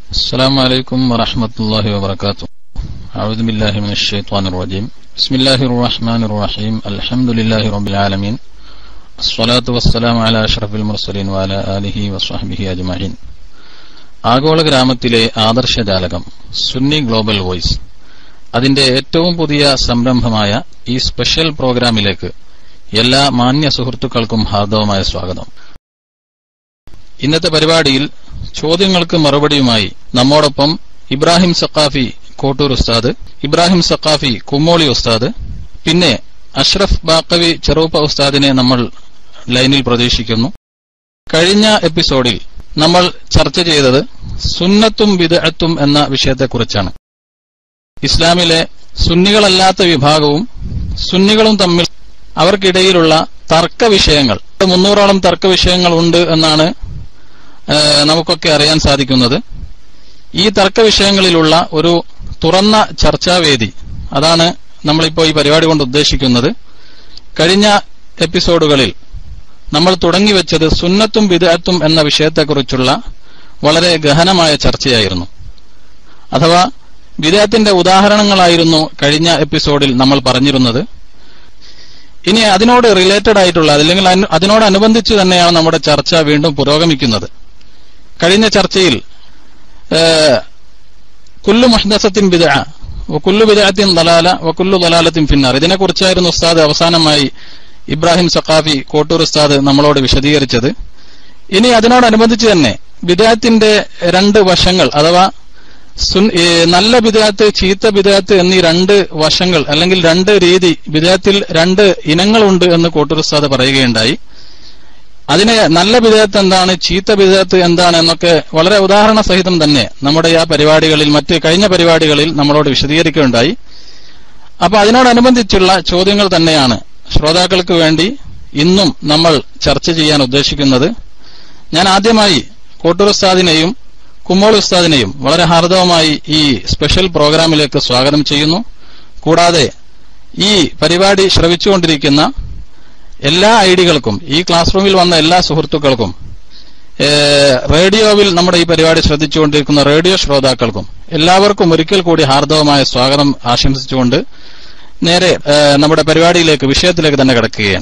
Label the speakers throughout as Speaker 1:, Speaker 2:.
Speaker 1: السلام عليكم ورحمة الله وبركاته أعوذ بالله من الشيطان الرجيم بسم الله الرحمن الرحيم الحمد لله رب العالمين الصلاة والسلام على أشرف المرسلين وعلى آله وصحبه أجمعين ആഗോള ഗ്രാമത്തിലെ ആദർശജാലകം Sunni global voice അതിന്റെ ഏറ്റവും പുതിയ സംരംഭമായ ഈ സ്പെഷ്യൽ പ്രോഗ്രാമിലേക്ക് എല്ലാ മാന്യ സുഹൃത്തുക്കൾക്കും ഹാർദവമായ സ്വാഗതം ഇന്നത്തെ പരിപാടിയിൽ ചോദ്യങ്ങൾക്ക് മറുപടിയുമായി നമ്മോടൊപ്പം ഇബ്രാഹിം സക്കാഫി കോട്ടൂർ ഉസ്താദ് ഇബ്രാഹിം സക്കാഫി കുമ്മോളി ഉസ്താദ് പിന്നെ അഷ്റഫ് ബാക്കവി ചെറൂപ്പ ഉസ്താദിനെ നമ്മൾ ലൈനിൽ പ്രതീക്ഷിക്കുന്നു കഴിഞ്ഞ എപ്പിസോഡിൽ നമ്മൾ ചർച്ച ചെയ്തത് സുന്നത്തും വിദഅത്തും എന്ന വിഷയത്തെക്കുറിച്ചാണ് ഇസ്ലാമിലെ സുന്നികളല്ലാത്ത വിഭാഗവും സുന്നികളും തമ്മിൽ അവർക്കിടയിലുള്ള തർക്ക വിഷയങ്ങൾ മുന്നൂറോളം തർക്ക വിഷയങ്ങൾ ഉണ്ട് എന്നാണ് ഏഹ്, നമുക്കൊക്കെ അറിയാൻ സാധിക്കുന്നത് ഈ തർക്ക വിഷയങ്ങളിലുള്ള ഒരു തുറന്ന ചർച്ചാവേദി അതാണ് നമ്മളിപ്പോൾ ഈ പരിപാടി കൊണ്ട് ഉദ്ദേശിക്കുന്നത് കഴിഞ്ഞ എപ്പിസോഡുകളിൽ നമ്മൾ തുടങ്ങിവെച്ചത് സുന്നത്തും വിദഅത്തും എന്ന വിഷയത്തെക്കുറിച്ചുള്ള വളരെ ഗഹനമായ ചർച്ചയായിരുന്നു അഥവാ വിദഅത്തിന്റെ ഉദാഹരണങ്ങളായിരുന്നു കഴിഞ്ഞ എപ്പിസോഡിൽ നമ്മൾ പറഞ്ഞിരുന്നത് ഇനി അതിനോട് റിലേറ്റഡ് ആയിട്ടുള്ള അല്ലെങ്കിൽ അന്- അതിനോടനുബന്ധിച്ച് തന്നെയാണ് നമ്മുടെ ചർച്ച വീണ്ടും പുരോഗമിക്കുന്നത് കഴിഞ്ഞ ചർച്ചയിൽ ഏഹ്, കുല്ലു മുഹ്ദസത്തിൻ ബിദഅ വകുല്ലു ബിദഅത്തിൻ ദലാല വകുല്ലു ദലാലത്തിൻ ഫിന്നാർ ഇതിനെക്കുറിച്ചായിരുന്നു ഉസ്താദ് അവസാനമായി ഇബ്രാഹിം സഖാഫി കോട്ടൂർ ഉസ്താദ് നമ്മളോട് വിശദീകരിച്ചത് ഇനി അതിനോടനുബന്ധിച്ച് തന്നെ ബിദഅത്തിന്റെ രണ്ട് വശങ്ങൾ അഥവാ സുൻ- ഏ, നല്ല ബിദാത്ത് ചീത്ത ബിദാത്ത് എന്നീ രണ്ട് വശങ്ങൾ അല്ലെങ്കിൽ രണ്ട് രീതി ബിദാത്തിൽ രണ്ട് ഇനങ്ങളുണ്ട് എന്ന് കോട്ടൂർ ഉസ്താദ് പറയുകയുണ്ടായി അതിന് നല്ല ബിദാത്ത് എന്താണ് ചീത്ത ബിദാത്ത് എന്താണ് എന്നൊക്കെ വളരെ ഉദാഹരണ സഹിതം തന്നെ നമ്മുടെ ആ പരിപാടികളിൽ മറ്റ് കഴിഞ്ഞ പരിപാടികളിൽ നമ്മളോട് വിശദീകരിക്കുകയുണ്ടായി അപ്പൊ അതിനോടനുബന്ധിച്ചുള്ള ചോദ്യങ്ങൾ തന്നെയാണ് ശ്രോതാക്കൾക്ക് വേണ്ടി ഇന്നും നമ്മൾ ചർച്ച ചെയ്യാൻ ഉദ്ദേശിക്കുന്നത് ഞാൻ ആദ്യമായി കോട്ടൂർ ഉസ്താദിനെയും കുമ്മോൾ ഉസ്താദിനെയും വളരെ ഹാർദവമായി ഈ സ്പെഷ്യൽ പ്രോഗ്രാമിലേക്ക് സ്വാഗതം ചെയ്യുന്നു കൂടാതെ ഈ പരിപാടി ശ്രവിച്ചുകൊണ്ടിരിക്കുന്ന എല്ലാ ഐഡികൾക്കും ഈ ക്ലാസ് റൂമിൽ വന്ന എല്ലാ സുഹൃത്തുക്കൾക്കും ഏഹ്, റേഡിയോവിൽ നമ്മുടെ ഈ പരിപാടി ശ്രദ്ധിച്ചുകൊണ്ടിരിക്കുന്ന റേഡിയോ ശ്രോതാക്കൾക്കും എല്ലാവർക്കും ഒരിക്കൽ കൂടി ഹാർദവമായ സ്വാഗതം ആശംസിച്ചുകൊണ്ട് നേരെ ഏഹ്, നമ്മുടെ പരിപാടിയിലേക്ക് വിഷയത്തിലേക്ക് തന്നെ കിടക്കുകയാണ്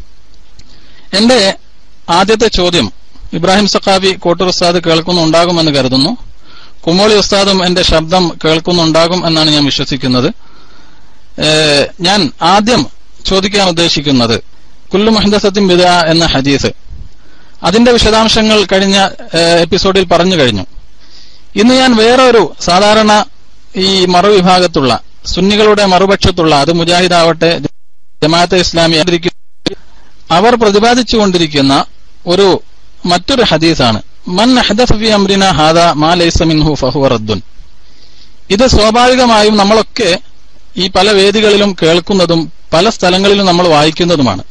Speaker 1: എന്റെ ആദ്യത്തെ ചോദ്യം ഇബ്രാഹിം സഖാബി കോട്ടൂർ ഉസ്താദ് കേൾക്കുന്നുണ്ടാകുമെന്ന് കരുതുന്നു കുമോളി ഉസ്താദും എന്റെ ശബ്ദം കേൾക്കുന്നുണ്ടാകും എന്നാണ് ഞാൻ വിശ്വസിക്കുന്നത് ഏഹ്, ഞാൻ ആദ്യം ചോദിക്കാൻ ഉദ്ദേശിക്കുന്നത് കുല്ലു മഹദസത്തിൻ ബിദ എന്ന ഹദീസ് അതിന്റെ വിശദാംശങ്ങൾ കഴിഞ്ഞ ഏഹ്, എപ്പിസോഡിൽ പറഞ്ഞു കഴിഞ്ഞു ഇന്ന് ഞാൻ വേറൊരു സാധാരണ ഈ മറുവിഭാഗത്തുള്ള സുന്നികളുടെ മറുപക്ഷത്തുള്ള അത് മുജാഹിദാവട്ടെ ജമാഅത്തെ ഇസ്ലാമി ആയിരിക്കും അവർ പ്രതിപാദിച്ചുകൊണ്ടിരിക്കുന്ന ഒരു മറ്റൊരു ഹദീസാണ് മൻ അഹ്ദഫ ഫി അംരിന ഹാദ മാ ലൈസ മിൻഹു ഫഹുവ റദ്ദുൻ ഇത് സ്വാഭാവികമായും നമ്മളൊക്കെ ഈ പല വേദികളിലും കേൾക്കുന്നതും പല സ്ഥലങ്ങളിലും നമ്മൾ വായിക്കുന്നതുമാണ്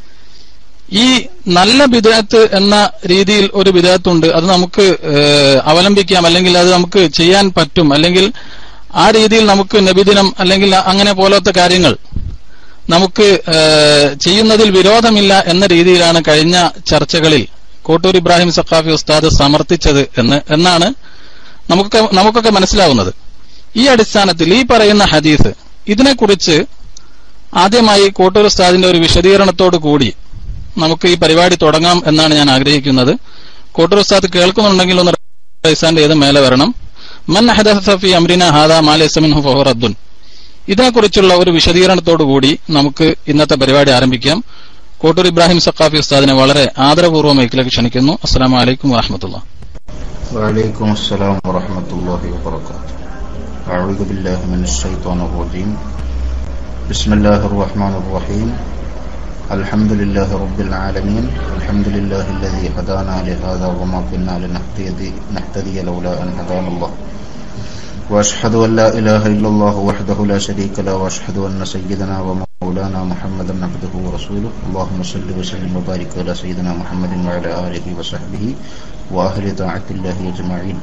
Speaker 1: ഈ നല്ല ബിദാത്ത് എന്ന രീതിയിൽ ഒരു ബിദാത്തുണ്ട് അത് നമുക്ക് ഏഹ്, അവലംബിക്കാം അല്ലെങ്കിൽ അത് നമുക്ക് ചെയ്യാൻ പറ്റും അല്ലെങ്കിൽ ആ രീതിയിൽ നമുക്ക് നബിദിനം അല്ലെങ്കിൽ അങ്ങനെ പോലത്തെ കാര്യങ്ങൾ നമുക്ക് ഏഹ്, ചെയ്യുന്നതിൽ വിരോധമില്ല എന്ന രീതിയിലാണ് കഴിഞ്ഞ ചർച്ചകളിൽ കോട്ടൂർ ഇബ്രാഹിം സഖാഫി ഉസ്താദ് സമർത്ഥിച്ചത് എന്ന് എന്നാണ് നമുക്ക് നമുക്കൊക്കെ മനസ്സിലാവുന്നത് ഈ അടിസ്ഥാനത്തിൽ ഈ പറയുന്ന ഹദീസ് ഇതിനെക്കുറിച്ച് ആദ്യമായി കോട്ടൂർ ഉസ്താദിന്റെ ഒരു വിശദീകരണത്തോടു കൂടി നമുക്ക് ഈ പരിപാടി തുടങ്ങാം എന്നാണ് ഞാൻ ആഗ്രഹിക്കുന്നത് കോട്ടൂർ ഉസ്താദ് കേൾക്കുന്നുണ്ടെങ്കിൽ ഒന്ന് റൈസാന്റെ ഏത് മേലെ വരണം മൻ അഹദസ ഫി അംരിന ഹാദ മാ ലൈസ മിൻഹു ഫഹുവ റദ്ദുൻ ഇതിനെക്കുറിച്ചുള്ള ഒരു വിശദീകരണത്തോടു കൂടി നമുക്ക് ഇന്നത്തെ പരിപാടി ആരംഭിക്കാം കോട്ടൂർ ഇബ്രാഹിം സഖാഫി ഉസ്താദിനെ വളരെ ആദരപൂർവ്വം മൈക്കിലേക്ക് ക്ഷണിക്കുന്നു അസ്സലാമു അലൈക്കും വറഹമത്തുള്ള
Speaker 2: وعليكم السلام ورحمة الله وبركاته أعوذ بالله من الشيطان الرجيم بسم الله الرحمن الرحيم الحمد لله رب العالمين الحمد لله الذي هدانا لهذا وما كنا لنهتدي نهتدي لولا أن هدانا الله وأشهد أن لا إله إلا الله وحده لا شريك له وأشهد أن سيدنا ومولانا محمدا عبده ورسوله اللهم صل وسلم وبارك على سيدنا محمد وعلى آله وصحبه وأهل طاعة الله أجمعين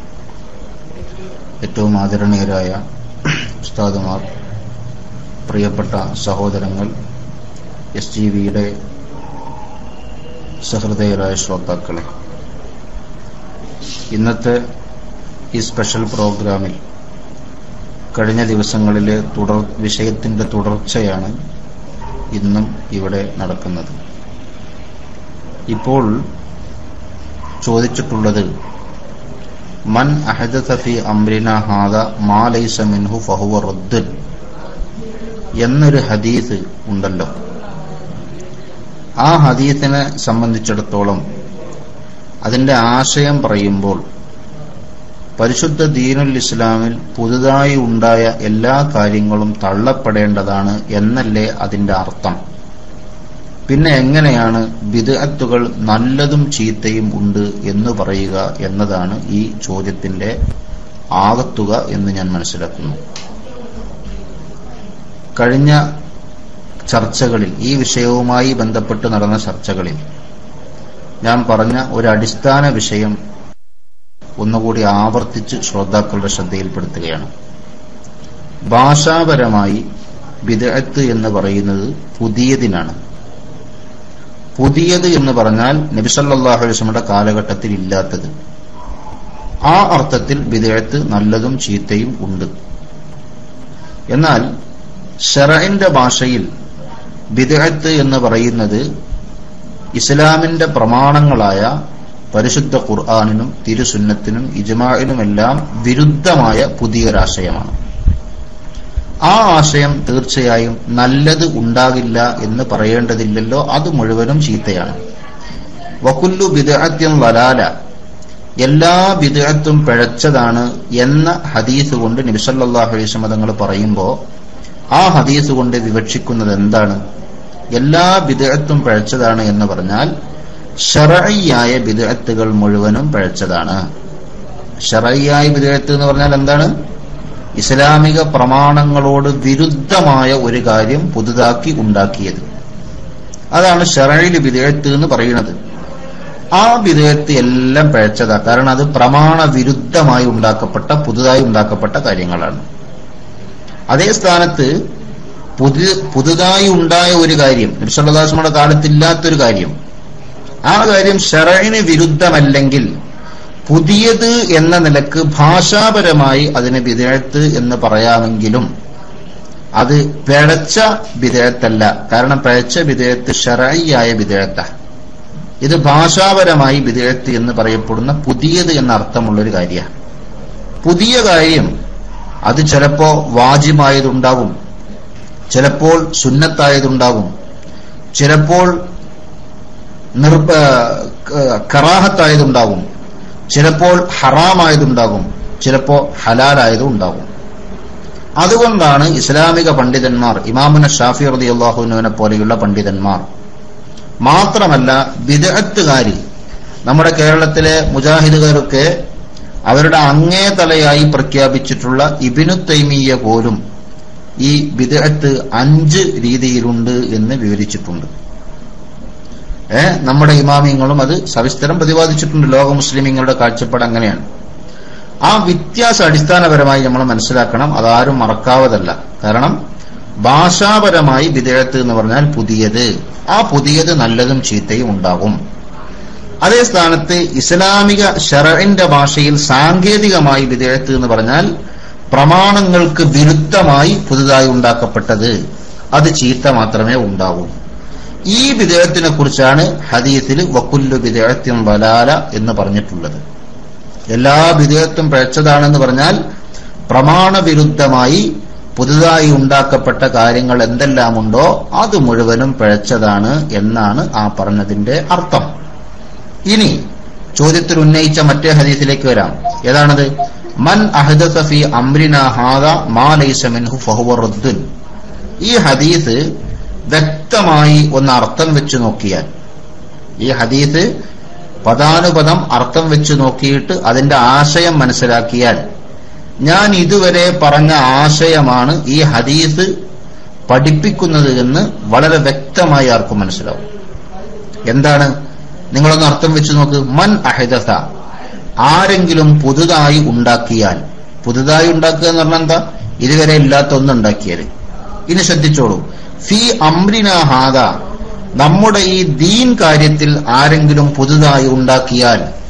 Speaker 2: ഏറ്റവും ആദരണീയരായ ഉസ്താദുമാർ പ്രിയപ്പെട്ട സഹോദരങ്ങൾ എസ് ജി വിയുടെ സഹൃദയരായ ശ്രോതാക്കളെ ഇന്നത്തെ ഈ സ്പെഷ്യൽ പ്രോഗ്രാമിൽ കഴിഞ്ഞ ദിവസങ്ങളിലെ തുടർ വിഷയത്തിന്റെ തുടർച്ചയാണ് ഇന്നും ഇവിടെ നടക്കുന്നത് ഇപ്പോൾ ചോദിച്ചിട്ടുള്ളത് മൻ അഹദത ഫി അംരിന ഹാദ മാ ലൈസ മിൻഹു ഫഹുവ റദ്ദുൻ എന്നൊരു ഹദീസ് ഉണ്ടല്ലോ ആ ഹദീസിനെ സംബന്ധിച്ചിടത്തോളം അതിന്റെ ആശയം പറയുമ്പോൾ പരിശുദ്ധ ദീനുൽ ഇസ്ലാമിൽ പുതുതായി ഉണ്ടായ എല്ലാ കാര്യങ്ങളും തള്ളപ്പെടേണ്ടതാണ് എന്നല്ലേ അതിന്റെ അർത്ഥം പിന്നെ എങ്ങനെയാണ് ബിദ്അത്തുകൾ നല്ലതും ചീത്തയും ഉണ്ട് എന്ന് പറയുക എന്നതാണ് ഈ ചോദ്യത്തിന്റെ ആകത്തുക എന്ന് ഞാൻ മനസ്സിലാക്കുന്നു കഴിഞ്ഞ ചർച്ചകളിൽ ഈ വിഷയവുമായി ബന്ധപ്പെട്ട് നടന്ന ചർച്ചകളിൽ ഞാൻ പറഞ്ഞ ഒരു അടിസ്ഥാന വിഷയം ഒന്നുകൂടി ആവർത്തിച്ച് ശ്രോതാക്കളുടെ ശ്രദ്ധയിൽപ്പെടുത്തുകയാണ് ഭാഷാപരമായി ബിദഅത്ത് എന്ന് പറയുന്നത് പുതിയതിനാണ് പുതിയത് എന്ന് പറഞ്ഞാൽ നബിസല്ലാഹു അലൈസ്മയുടെ കാലഘട്ടത്തിൽ ഇല്ലാത്തത് ആ അർത്ഥത്തിൽ ബിദഅത്ത് നല്ലതും ചീത്തയും ഉണ്ട് എന്നാൽ ഷറഇന്റെ ഭാഷയിൽ ബിദഅത്ത് എന്ന് പറയുന്നത് ഇസ്ലാമിന്റെ പ്രമാണങ്ങളായ പരിശുദ്ധ ഖുർആാനിനും തിരുസുന്നത്തിനും ഇജ്മാഇനുമെല്ലാം വിരുദ്ധമായ പുതിയൊരാശയമാണ് ആ ആശയം തീർച്ചയായും നല്ലത് ഉണ്ടാകില്ല എന്ന് പറയേണ്ടതില്ലല്ലോ അത് മുഴുവനും ചീത്തയാണ് വക്കുല്ലു ബിദഅത്യം വലാല എല്ലാ ബിദഅത്തും പിഴച്ചതാണ് എന്ന ഹദീസ് കൊണ്ട് നബിസല്ലാഹു അലൈഹി മതങ്ങൾ പറയുമ്പോൾ ആ ഹദീസ് കൊണ്ട് വിവക്ഷിക്കുന്നത് എന്താണ് എല്ലാ ബിദഅത്തും പിഴച്ചതാണ് എന്ന് പറഞ്ഞാൽ ഷറയ്യായ ബിദഅത്തുകൾ മുഴുവനും പിഴച്ചതാണ് ഷറയ്യായ ബിദഅത്ത് എന്ന് പറഞ്ഞാൽ എന്താണ് ഇസ്ലാമിക പ്രമാണങ്ങളോട് വിരുദ്ധമായ ഒരു കാര്യം പുതുതാക്കി ഉണ്ടാക്കിയത് അതാണ് ഷറയിൽ ബിദഅത്ത് എന്ന് പറയുന്നത് ആ ബിദഅത്ത് എല്ലാം പിഴച്ചതാ കാരണം അത് പ്രമാണ വിരുദ്ധമായി ഉണ്ടാക്കപ്പെട്ട പുതുതായി ഉണ്ടാക്കപ്പെട്ട കാര്യങ്ങളാണ് അതേ സ്ഥാനത്ത് പുതു പുതുതായി ഉണ്ടായ ഒരു കാര്യം നബിസ്വല്ലാസ്മയുടെ കാലത്തില്ലാത്തൊരു കാര്യം ആ കാര്യം ഷറയിന് വിരുദ്ധമല്ലെങ്കിൽ പുതിയത് എന്ന നിലക്ക് ഭാഷാപരമായി അതിന് വിധേയത്ത് എന്ന് പറയാമെങ്കിലും അത് പിഴച്ച വിധേയത്തല്ല കാരണം പിഴച്ച വിധേയത്ത് ഷറയായ വിധേയത്ത ഇത് ഭാഷാപരമായി വിധേയത്ത് എന്ന് പറയപ്പെടുന്ന പുതിയത് എന്ന അർത്ഥമുള്ളൊരു കാര്യമാണ് പുതിയ കാര്യം അത് ചിലപ്പോ വാജിമായതുണ്ടാകും ചിലപ്പോൾ സുന്നത്തായതുണ്ടാകും ചിലപ്പോൾ നിർബ കറാഹത്തായതുണ്ടാകും ചിലപ്പോൾ ഹറാമായതുണ്ടാകും ചിലപ്പോൾ ഹലാലായതും ഉണ്ടാകും അതുകൊണ്ടാണ് ഇസ്ലാമിക പണ്ഡിതന്മാർ ഇമാമുന ഷാഫി റതി അള്ളാഹുവിനെ പോലെയുള്ള പണ്ഡിതന്മാർ മാത്രമല്ല വിദഗ്ധകാരി നമ്മുടെ കേരളത്തിലെ മുജാഹിദുകാരൊക്കെ അവരുടെ അങ്ങേ തലയായി പ്രഖ്യാപിച്ചിട്ടുള്ള ഇബിനു തൈമിയ പോലും ഈ ബിദഅത്ത് അഞ്ച് രീതിയിലുണ്ട് എന്ന് വിവരിച്ചിട്ടുണ്ട് ഏ നമ്മുടെ ഇമാമിയങ്ങളും അത് സവിസ്തരം പ്രതിപാദിച്ചിട്ടുണ്ട് ലോക മുസ്ലിമീങ്ങളുടെ കാഴ്ചപ്പാട് അങ്ങനെയാണ് ആ വ്യത്യാസം അടിസ്ഥാനപരമായി നമ്മൾ മനസ്സിലാക്കണം അതാരും മറക്കാവതല്ല കാരണം ഭാഷാപരമായി വിധേയത്ത് എന്ന് പറഞ്ഞാൽ പുതിയത് ആ പുതിയത് നല്ലതും ചീത്തയും ഉണ്ടാകും അതേ സ്ഥാനത്ത് ഇസ്ലാമിക ഷറഇന്റെ ഭാഷയിൽ സാങ്കേതികമായി വിധേയത്ത് എന്ന് പറഞ്ഞാൽ പ്രമാണങ്ങൾക്ക് വിരുദ്ധമായി പുതുതായി ഉണ്ടാക്കപ്പെട്ടത് അത് ചീത്ത മാത്രമേ ഉണ്ടാവൂ ഈ വിധേയത്തിനെ കുറിച്ചാണ് ഹദീസിൽ വക്കുല്ലു വിധേയത്യം വലാല എന്ന് പറഞ്ഞിട്ടുള്ളത് എല്ലാ വിധേയത്വം പിഴച്ചതാണെന്ന് പറഞ്ഞാൽ പ്രമാണവിരുദ്ധമായി പുതുതായി ഉണ്ടാക്കപ്പെട്ട കാര്യങ്ങൾ എന്തെല്ലാമുണ്ടോ അത് മുഴുവനും പിഴച്ചതാണ് എന്നാണ് ആ പറഞ്ഞതിന്റെ അർത്ഥം ഇനി ചോദ്യത്തിൽ ഉന്നയിച്ച മറ്റേ ഹദീസിലേക്ക് വരാം ഏതാണത് മൻ അഹദസ ഫി അംരിന ഹാദ മാ ലൈസ മിൻഹു ഫഹുവ റദ്ദുൻ ഈ ഹദീസ് വ്യക്തമായി ഒന്ന് അർത്ഥം വെച്ച് നോക്കിയാൽ ഈ ഹദീസ് പദാനുപദം അർത്ഥം വെച്ച് നോക്കിയിട്ട് അതിന്റെ ആശയം മനസ്സിലാക്കിയാൽ ഞാൻ ഇതുവരെ പറഞ്ഞ ആശയമാണ് ഈ ഹദീസ് പഠിപ്പിക്കുന്നത് എന്ന് വളരെ വ്യക്തമായി ആർക്കും മനസ്സിലാവും എന്താണ് നിങ്ങളൊന്ന് അർത്ഥം വെച്ച് നോക്ക് മൻ അഹിദസ ആരെങ്കിലും പുതുതായി ഉണ്ടാക്കിയാൽ പുതുതായി ഉണ്ടാക്കുക എന്ന് പറഞ്ഞാൽ എന്താ ഇതുവരെ ഇല്ലാത്ത ഒന്നുണ്ടാക്കിയാൽ ഇനി ശ്രദ്ധിച്ചോളൂ ഫി അംരിന ഹാദ നമ്മുടെ ഈ ദീൻ കാര്യത്തിൽ ആരെങ്കിലും പുതുതായി ഉണ്ടാക്കിയാൽ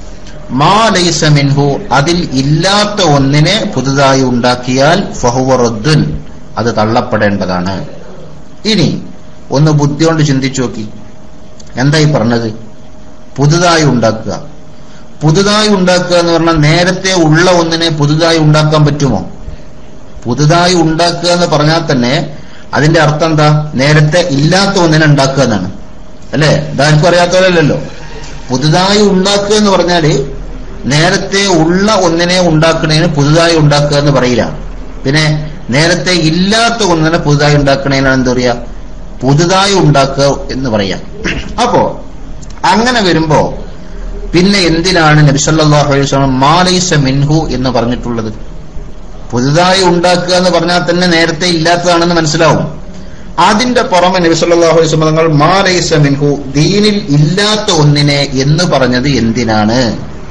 Speaker 2: മാ ലൈസ മിൻഹു അതിൽ ഇല്ലാത്ത ഒന്നിനെ പുതുതായി ഉണ്ടാക്കിയാൽ ഫഹുവ റദ്ദുൻ അത് തള്ളപ്പെടേണ്ടതാണ് ഇനി ഒന്ന് ബുദ്ധി കൊണ്ട് ചിന്തിച്ചു നോക്കി എന്തായി പറഞ്ഞത് പുതുതായി ഉണ്ടാക്കുക പുതുതായി ഉണ്ടാക്കുക എന്ന് പറഞ്ഞാൽ നേരത്തെ ഉള്ള ഒന്നിനെ പുതുതായി ഉണ്ടാക്കാൻ പറ്റുമോ പുതുതായി ഉണ്ടാക്കുക എന്ന് പറഞ്ഞാൽ തന്നെ അതിന്റെ അർത്ഥം എന്താ നേരത്തെ ഇല്ലാത്ത ഒന്നിനെ ഉണ്ടാക്കുക എന്നാണ് അല്ലേ ഇതാർക്കും അറിയാത്തവരല്ലോ പുതുതായി ഉണ്ടാക്കുക എന്ന് പറഞ്ഞാല് നേരത്തെ ഉള്ള ഒന്നിനെ ഉണ്ടാക്കുന്നതിന് പുതുതായി ഉണ്ടാക്കുക എന്ന് പറയില്ല പിന്നെ നേരത്തെ ഇല്ലാത്ത ഒന്നിനെ പുതുതായി ഉണ്ടാക്കുന്നതിനാണ് എന്താ പറയാ പുതുതായി ഉണ്ടാക്കുക എന്ന് പറയാം അപ്പോ അങ്ങനെ വരുമ്പോ പിന്നെ എന്തിനാണ് നബിസല്ലാഹു അലൈഹി വസല്ലം മാലൈസ മിൻഹു എന്ന് പറഞ്ഞിട്ടുള്ളത് പുതുതായി ഉണ്ടാക്കുക എന്ന് പറഞ്ഞാൽ തന്നെ നേരത്തെ ഇല്ലാത്തതാണെന്ന് മനസ്സിലാവും അതിന്റെ പുറമെ നബിസല്ലാഹു അലൈഹി വസല്ലം തങ്ങൾ മാലൈസ മിൻഹു ദീനിൽ ഇല്ലാത്ത ഒന്നിനെ എന്ന് പറഞ്ഞത് എന്തിനാണ്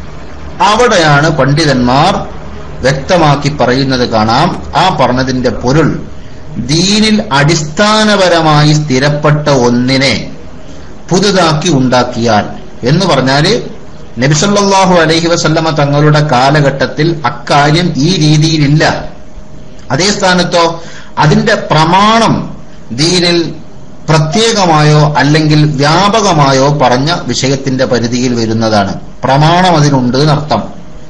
Speaker 2: അവിടെയാണ് പണ്ഡിതന്മാർ വ്യക്തമാക്കി പറയുന്നത് കാണാം ആ പറഞ്ഞതിന്റെ പൊരുൾ ദീനിൽ അടിസ്ഥാനപരമായി സ്ഥിരപ്പെട്ട ഒന്നിനെ പുതുതാക്കി ഉണ്ടാക്കിയാൽ എന്ന് പറഞ്ഞാല് നബിസല്ലാഹു അലൈഹി വസല്ലമ തങ്ങളുടെ കാലഘട്ടത്തിൽ അക്കാര്യം ഈ രീതിയിലില്ല അതേ സ്ഥാനത്തോ അതിന്റെ പ്രമാണം ദീനിൽ പ്രത്യേകമായോ അല്ലെങ്കിൽ വ്യാപകമായോ പറഞ്ഞ വിഷയത്തിന്റെ പരിധിയിൽ വരുന്നതാണ് പ്രമാണം അതിനുണ്ട് എന്നർത്ഥം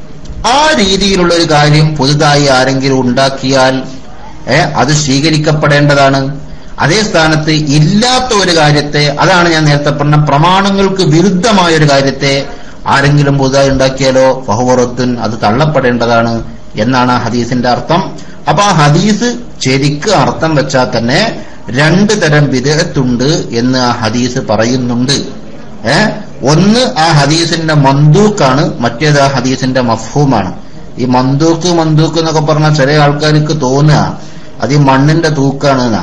Speaker 2: ആ രീതിയിലുള്ള ഒരു കാര്യം പുതുതായി ആരെങ്കിലും ഉണ്ടാക്കിയാൽ ഏ അത് സ്വീകരിക്കപ്പെടേണ്ടതാണ് അതേ സ്ഥാനത്ത് ഇല്ലാത്ത ഒരു കാര്യത്തെ അതാണ് ഞാൻ നേരത്തെ പറഞ്ഞ പ്രമാണങ്ങൾക്ക് വിരുദ്ധമായ ഒരു കാര്യത്തെ ആരെങ്കിലും പുതുതായി ഉണ്ടാക്കിയാലോ ഫഹുവറത്തുൻ അത് തള്ളപ്പെടേണ്ടതാണ് എന്നാണ് ആ ഹദീസിന്റെ അർത്ഥം അപ്പൊ ആ ഹദീസ് ശരിക്ക് അർത്ഥം വെച്ചാൽ തന്നെ രണ്ട് തരം വിദേഹത്തുണ്ട് എന്ന് ആ ഹദീസ് പറയുന്നുണ്ട് ഏ ഒന്ന് ആ ഹദീസിന്റെ മന്ദൂക്കാണ് മറ്റേത് ആ ഹദീസിന്റെ മഫ്ഹൂമാണ് ഈ മന്ദൂക്ക് മന്ദൂക്ക് എന്നൊക്കെ പറഞ്ഞാൽ ചില ആൾക്കാർക്ക് തോന്നുക അത് ഈ മണ്ണിന്റെ തൂക്കാണ് എന്നാ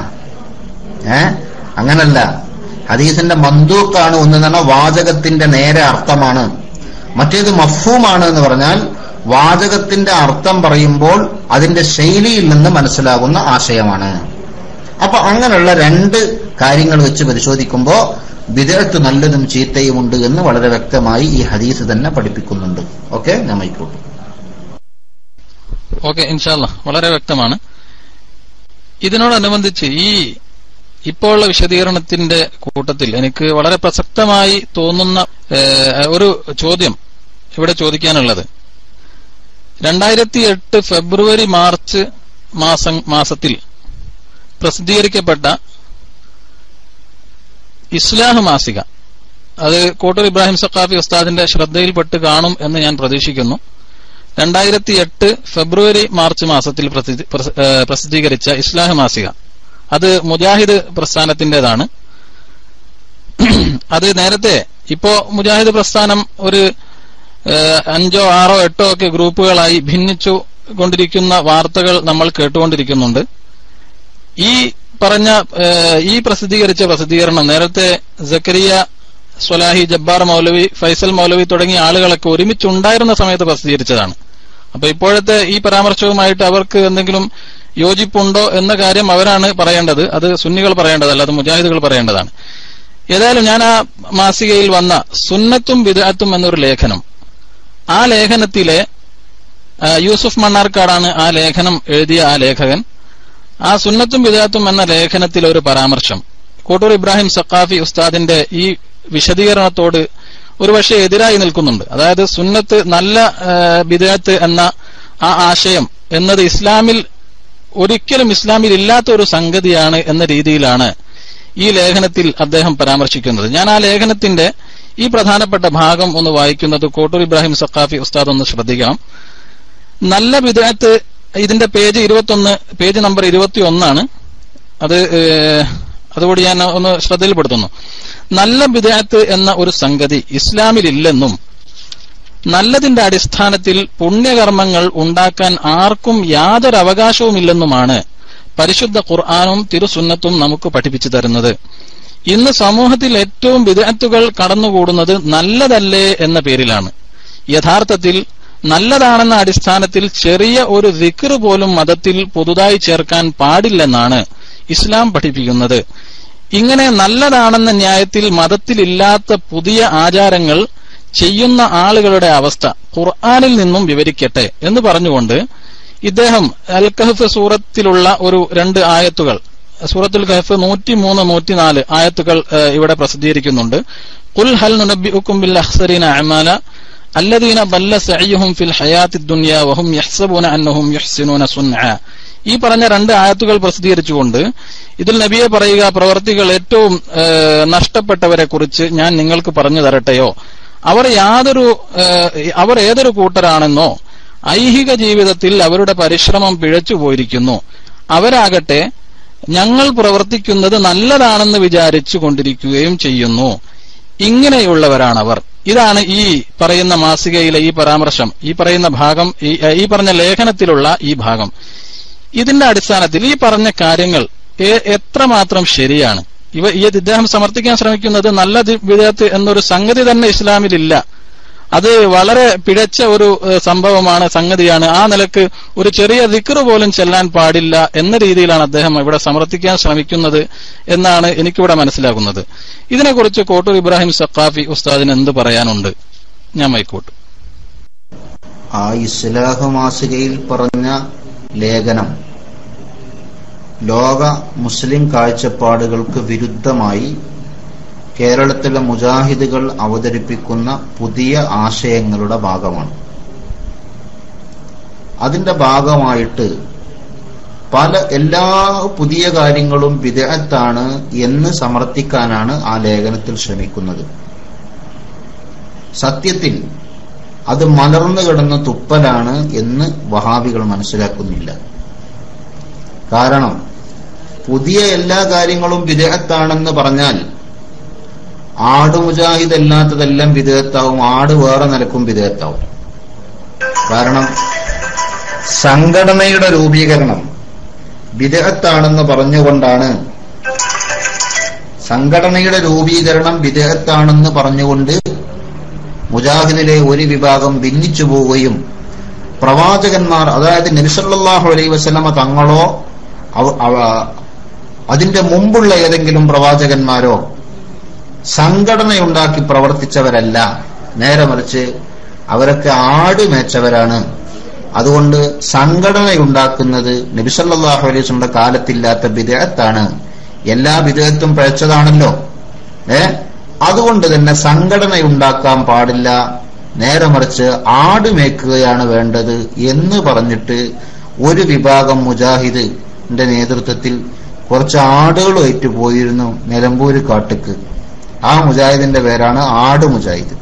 Speaker 2: ഏ അങ്ങനല്ല ഹദീസിന്റെ മന്ദൂക്കാണ് ഒന്ന് എന്ന് പറഞ്ഞാൽ വാചകത്തിന്റെ നേരെ അർത്ഥമാണ് മറ്റേത് മഫ്ഹൂമാണ് എന്ന് പറഞ്ഞാൽ വാചകത്തിന്റെ അർത്ഥം പറയുമ്പോൾ അതിന്റെ ശൈലിയിൽ നിന്ന് മനസ്സിലാകുന്ന ആശയമാണ് അപ്പൊ അങ്ങനെയുള്ള രണ്ട് കാര്യങ്ങൾ വെച്ച് പരിശോധിക്കുമ്പോൾ വിദേഹത്ത് നല്ലതും ചീത്തയും ഉണ്ട് എന്ന് വളരെ വ്യക്തമായി ഈ ഹദീസ് തന്നെ പഠിപ്പിക്കുന്നുണ്ട് ഓക്കെ ഞാൻ മൈക്കോട്ടെ
Speaker 1: ഓക്കെ ഇൻഷാല്ല വളരെ വ്യക്തമാണ് ഇതിനോടനുബന്ധിച്ച് ഈ ഇപ്പോഴുള്ള വിശദീകരണത്തിന്റെ കൂട്ടത്തിൽ എനിക്ക് വളരെ പ്രസക്തമായി തോന്നുന്ന ഏഹ്, ഒരു ചോദ്യം ഇവിടെ ചോദിക്കാനുള്ളത് രണ്ടായിരത്തി എട്ട് ഫെബ്രുവരി മാർച്ച് മാസം മാസത്തിൽ പ്രസിദ്ധീകരിക്കപ്പെട്ട ഇസ്ലാഹ് മാസിക അത് കോട്ടൂർ ഇബ്രാഹിം സക്കാഫി ഉസ്താദിന്റെ ശ്രദ്ധയിൽപ്പെട്ട് കാണും എന്ന് ഞാൻ പ്രതീക്ഷിക്കുന്നു രണ്ടായിരത്തി എട്ട് ഫെബ്രുവരി മാർച്ച് മാസത്തിൽ പ്രസിദ്ധി- പ്രസ- ഏഹ് പ്രസിദ്ധീകരിച്ച ഇസ്ലാഹ് മാസിക അത് മുജാഹിദ് പ്രസ്ഥാനത്തിന്റേതാണ് അത് നേരത്തെ ഇപ്പോ മുജാഹിദ് പ്രസ്ഥാനം ഒരു ഏഹ്, അഞ്ചോ ആറോ എട്ടോ ഒക്കെ ഗ്രൂപ്പുകളായി ഭിന്നിച്ചു കൊണ്ടിരിക്കുന്ന വാർത്തകൾ നമ്മൾ കേട്ടുകൊണ്ടിരിക്കുന്നുണ്ട് ഈ പറഞ്ഞ ഏഹ്, ഈ പ്രസിദ്ധീകരിച്ച പ്രസിദ്ധീകരണം നേരത്തെ സക്കരിയ സ്വലാഹി ജബ്ബാർ മൗലവി ഫൈസൽ മൗലവി തുടങ്ങിയ ആളുകളൊക്കെ ഒരുമിച്ചുണ്ടായിരുന്ന സമയത്ത് പ്രസിദ്ധീകരിച്ചതാണ് അപ്പൊ ഇപ്പോഴത്തെ ഈ പരാമർശവുമായിട്ട് അവർക്ക് എന്തെങ്കിലും യോജിപ്പുണ്ടോ എന്ന കാര്യം അവരാണ് പറയേണ്ടത് അത് സുന്നികൾ പറയേണ്ടതല്ല അത് മുജാഹിദുകൾ പറയേണ്ടതാണ് ഏതായാലും ഞാൻ ആ മാസികയിൽ വന്ന സുന്നത്തും വിദാത്തും എന്നൊരു ലേഖനം ആ ലേഖനത്തിലെ ആ, യൂസുഫ് മണ്ണാർക്കാടാണ് ആ ലേഖനം എഴുതിയ ആ ലേഖകൻ ആ സുന്നത്തും വിദാത്തും എന്ന ലേഖനത്തിൽ ഒരു പരാമർശം കോട്ടൂർ ഇബ്രാഹിം സക്കാഫി ഉസ്താദിന്റെ ഈ വിശദീകരണത്തോട് ഒരുപക്ഷെ എതിരായി നിൽക്കുന്നുണ്ട് അതായത് സുന്നത്ത് നല്ല ബിദാത്ത് എന്ന ആ ആശയം എന്നത് ഇസ്ലാമിൽ ഒരിക്കലും ഇസ്ലാമിൽ ഇല്ലാത്ത ഒരു സംഗതിയാണ് എന്ന രീതിയിലാണ് ഈ ലേഖനത്തിൽ അദ്ദേഹം പരാമർശിക്കുന്നത് ഞാൻ ആ ലേഖനത്തിന്റെ ഈ പ്രധാനപ്പെട്ട ഭാഗം ഒന്ന് വായിക്കുന്നത് കോട്ടൂർ ഇബ്രാഹിം സക്കാഫി ഉസ്താദ് ഒന്ന് ശ്രദ്ധിക്കണം നല്ല വിദഗ്ധത്ത് ഇതിന്റെ പേജ് ഇരുപത്തൊന്ന് പേജ് നമ്പർ ഇരുപത്തി ഒന്നാണ് അത് ഏഹ്, അതുകൂടി ഞാൻ ഒന്ന് ശ്രദ്ധയിൽപ്പെടുത്തുന്നു നല്ല വിദഗ്ധത്ത് എന്ന ഒരു സംഗതി ഇസ്ലാമിലില്ലെന്നും നല്ലതിന്റെ അടിസ്ഥാനത്തിൽ പുണ്യകർമ്മങ്ങൾ ഉണ്ടാക്കാൻ ആർക്കും യാതൊരു അവകാശവുമില്ലെന്നുമാണ് പരിശുദ്ധ ഖുർആാനും തിരുസുന്നത്തും നമുക്ക് പഠിപ്പിച്ചു തരുന്നത് ഇന്ന് സമൂഹത്തിൽ ഏറ്റവും വിദഗ്ധത്തുകൾ കടന്നുകൂടുന്നത് നല്ലതല്ലേ എന്ന പേരിലാണ് യഥാർത്ഥത്തിൽ നല്ലതാണെന്ന അടിസ്ഥാനത്തിൽ ചെറിയ ഒരു ദിക്ർ പോലും മതത്തിൽ പുതുതായി ചേർക്കാൻ പാടില്ലെന്നാണ് ഇസ്ലാം പഠിപ്പിക്കുന്നത് ഇങ്ങനെ നല്ലതാണെന്ന ന്യായത്തിൽ മതത്തിലില്ലാത്ത പുതിയ ആചാരങ്ങൾ ചെയ്യുന്ന ആളുകളുടെ അവസ്ഥ ഖുർആാനിൽ നിന്നും വിവരിക്കട്ടെ എന്ന് പറഞ്ഞുകൊണ്ട് ഇദ്ദേഹം അൽ കഹഫ് സൂറത്തിലുള്ള ഒരു രണ്ട് ആയത്തുകൾ സൂറത്തുൽ കഹഫ് നൂറ്റിമൂന്ന് നൂറ്റിനാല് ആയത്തുകൾ ഏഹ്, ഇവിടെ പ്രസിദ്ധീകരിക്കുന്നുണ്ട് കുൽ ഹൽ നുനബ്ബിഉക്കും ബിൽ അഖ്സരീന അഅമാല الذين ضل سعيهم في الحياة الدنيا وهم يحسبون أنهم يحسنون صنعا ഈ പറഞ്ഞ രണ്ട് ആയത്തുകൾ പ്രസിദ്ധീകരിച്ചുകൊണ്ട് ഇതിൽ നബിയെ പറയുക പ്രവർത്തികൾ ഏറ്റവും ഏഹ്, നഷ്ടപ്പെട്ടവരെ കുറിച്ച് ഞാൻ നിങ്ങൾക്ക് പറഞ്ഞു തരട്ടെയോ അവർ യാതൊരു ഏഹ്, അവർ ഏതൊരു കൂട്ടരാണെന്നോ ഐഹിക ജീവിതത്തിൽ അവരുടെ പരിശ്രമം പിഴച്ചു പോയിരിക്കുന്നു അവരാകട്ടെ ഞങ്ങൾ പ്രവർത്തിക്കുന്നത് നല്ലതാണെന്ന് വിചാരിച്ചു കൊണ്ടിരിക്കുകയും ചെയ്യുന്നു ഇങ്ങനെയുള്ളവരാണവർ ഇതാണ് ഈ പറയുന്ന മാസികയിലെ ഈ പരാമർശം ഈ പറയുന്ന ഭാഗം ഈ ഈ പറഞ്ഞ ലേഖനത്തിലുള്ള ഈ ഭാഗം ഇതിന്റെ അടിസ്ഥാനത്തിൽ ഈ പറഞ്ഞ കാര്യങ്ങൾ എ- എത്രമാത്രം ശരിയാണ് ഇവ ഈ ഇദ്ദേഹം സമർത്ഥിക്കാൻ ശ്രമിക്കുന്നത് നല്ല ദി- വിധേയത്ത് എന്നൊരു സംഗതി തന്നെ ഇസ്ലാമിലില്ല അത് വളരെ പിഴച്ച ഒരു ഏഹ്, സംഭവമാണ് സംഗതിയാണ് ആ നിലക്ക് ഒരു ചെറിയ ദിക്റ് പോലും ചെല്ലാൻ പാടില്ല എന്ന രീതിയിലാണ് അദ്ദേഹം ഇവിടെ സമർത്ഥിക്കാൻ ശ്രമിക്കുന്നത് എന്നാണ് എനിക്കിവിടെ മനസ്സിലാകുന്നത് ഇതിനെക്കുറിച്ച് കോട്ടൂർ ഇബ്രാഹിം സഖാഫി ഉസ്താദിന് എന്ത് പറയാനുണ്ട് ഞാൻ മൈക്കോട്ടു
Speaker 2: ആ ഇസ്ലാഹ് മാസികയിൽ പറഞ്ഞ ലേഖനം ലോക മുസ്ലിം കാഴ്ചപ്പാടുകൾക്ക് വിരുദ്ധമായി കേരളത്തിലെ മുജാഹിദുകൾ അവതരിപ്പിക്കുന്ന പുതിയ ആശയങ്ങളുടെ ഭാഗമാണ് അതിന്റെ ഭാഗമായിട്ട് പല എല്ലാ പുതിയ കാര്യങ്ങളും വിദഗ്ധാണ് എന്ന് സമർത്ഥിക്കാനാണ് ആ ലേഖനത്തിൽ ശ്രമിക്കുന്നത് സത്യത്തിൽ അത് മലർന്നു കിടന്ന തുപ്പലാണ് എന്ന് വഹാബികൾ മനസ്സിലാക്കുന്നില്ല കാരണം പുതിയ എല്ലാ കാര്യങ്ങളും വിദേഹത്താണെന്ന് പറഞ്ഞാൽ ആട് മുജാഹിദ് അല്ലാത്തതെല്ലാം വിദേഹത്താവും ആട് വേറെ നിലക്കും വിദേഹത്താവും കാരണം സംഘടനയുടെ രൂപീകരണം വിദേഹത്താണെന്ന് പറഞ്ഞുകൊണ്ടാണ് സംഘടനയുടെ രൂപീകരണം വിദേഹത്താണെന്ന് പറഞ്ഞുകൊണ്ട് മുജാഹിദിലെ ഒരു വിഭാഗം ഭിന്നിച്ചു പോവുകയും പ്രവാചകന്മാർ അതായത് നബിസല്ലാഹു അലൈഹി വസല്ലമ തങ്ങളോ അവ- അവ- അതിന്റെ മുമ്പുള്ള ഏതെങ്കിലും പ്രവാചകന്മാരോ സംഘടനയുണ്ടാക്കി പ്രവർത്തിച്ചവരല്ല നേരെ മറിച്ച് അവരൊക്കെ ആട് മേച്ചവരാണ് അതുകൊണ്ട് സംഘടനയുണ്ടാക്കുന്നത് നബിസല്ലാഹു അലൈഹി വസല്ലമയുടെ കാലത്തില്ലാത്ത വിദേഹത്താണ് എല്ലാ വിദേഹത്തും പഴച്ചതാണല്ലോ ഏ അതുകൊണ്ട് തന്നെ സംഘടനയുണ്ടാക്കാൻ പാടില്ല നേരെ മറിച്ച് ആട് മേക്കുകയാണ് വേണ്ടത് എന്ന് പറഞ്ഞിട്ട് ഒരു വിഭാഗം മുജാഹിദിന്റെ നേതൃത്വത്തിൽ കുറച്ച് ആടുകളുമായിട്ട് പോയിരുന്നു നിലമ്പൂര് കാട്ടുക്ക് ആ മുജാഹിദിന്റെ പേരാണ് ആട് മുജാഹിദ്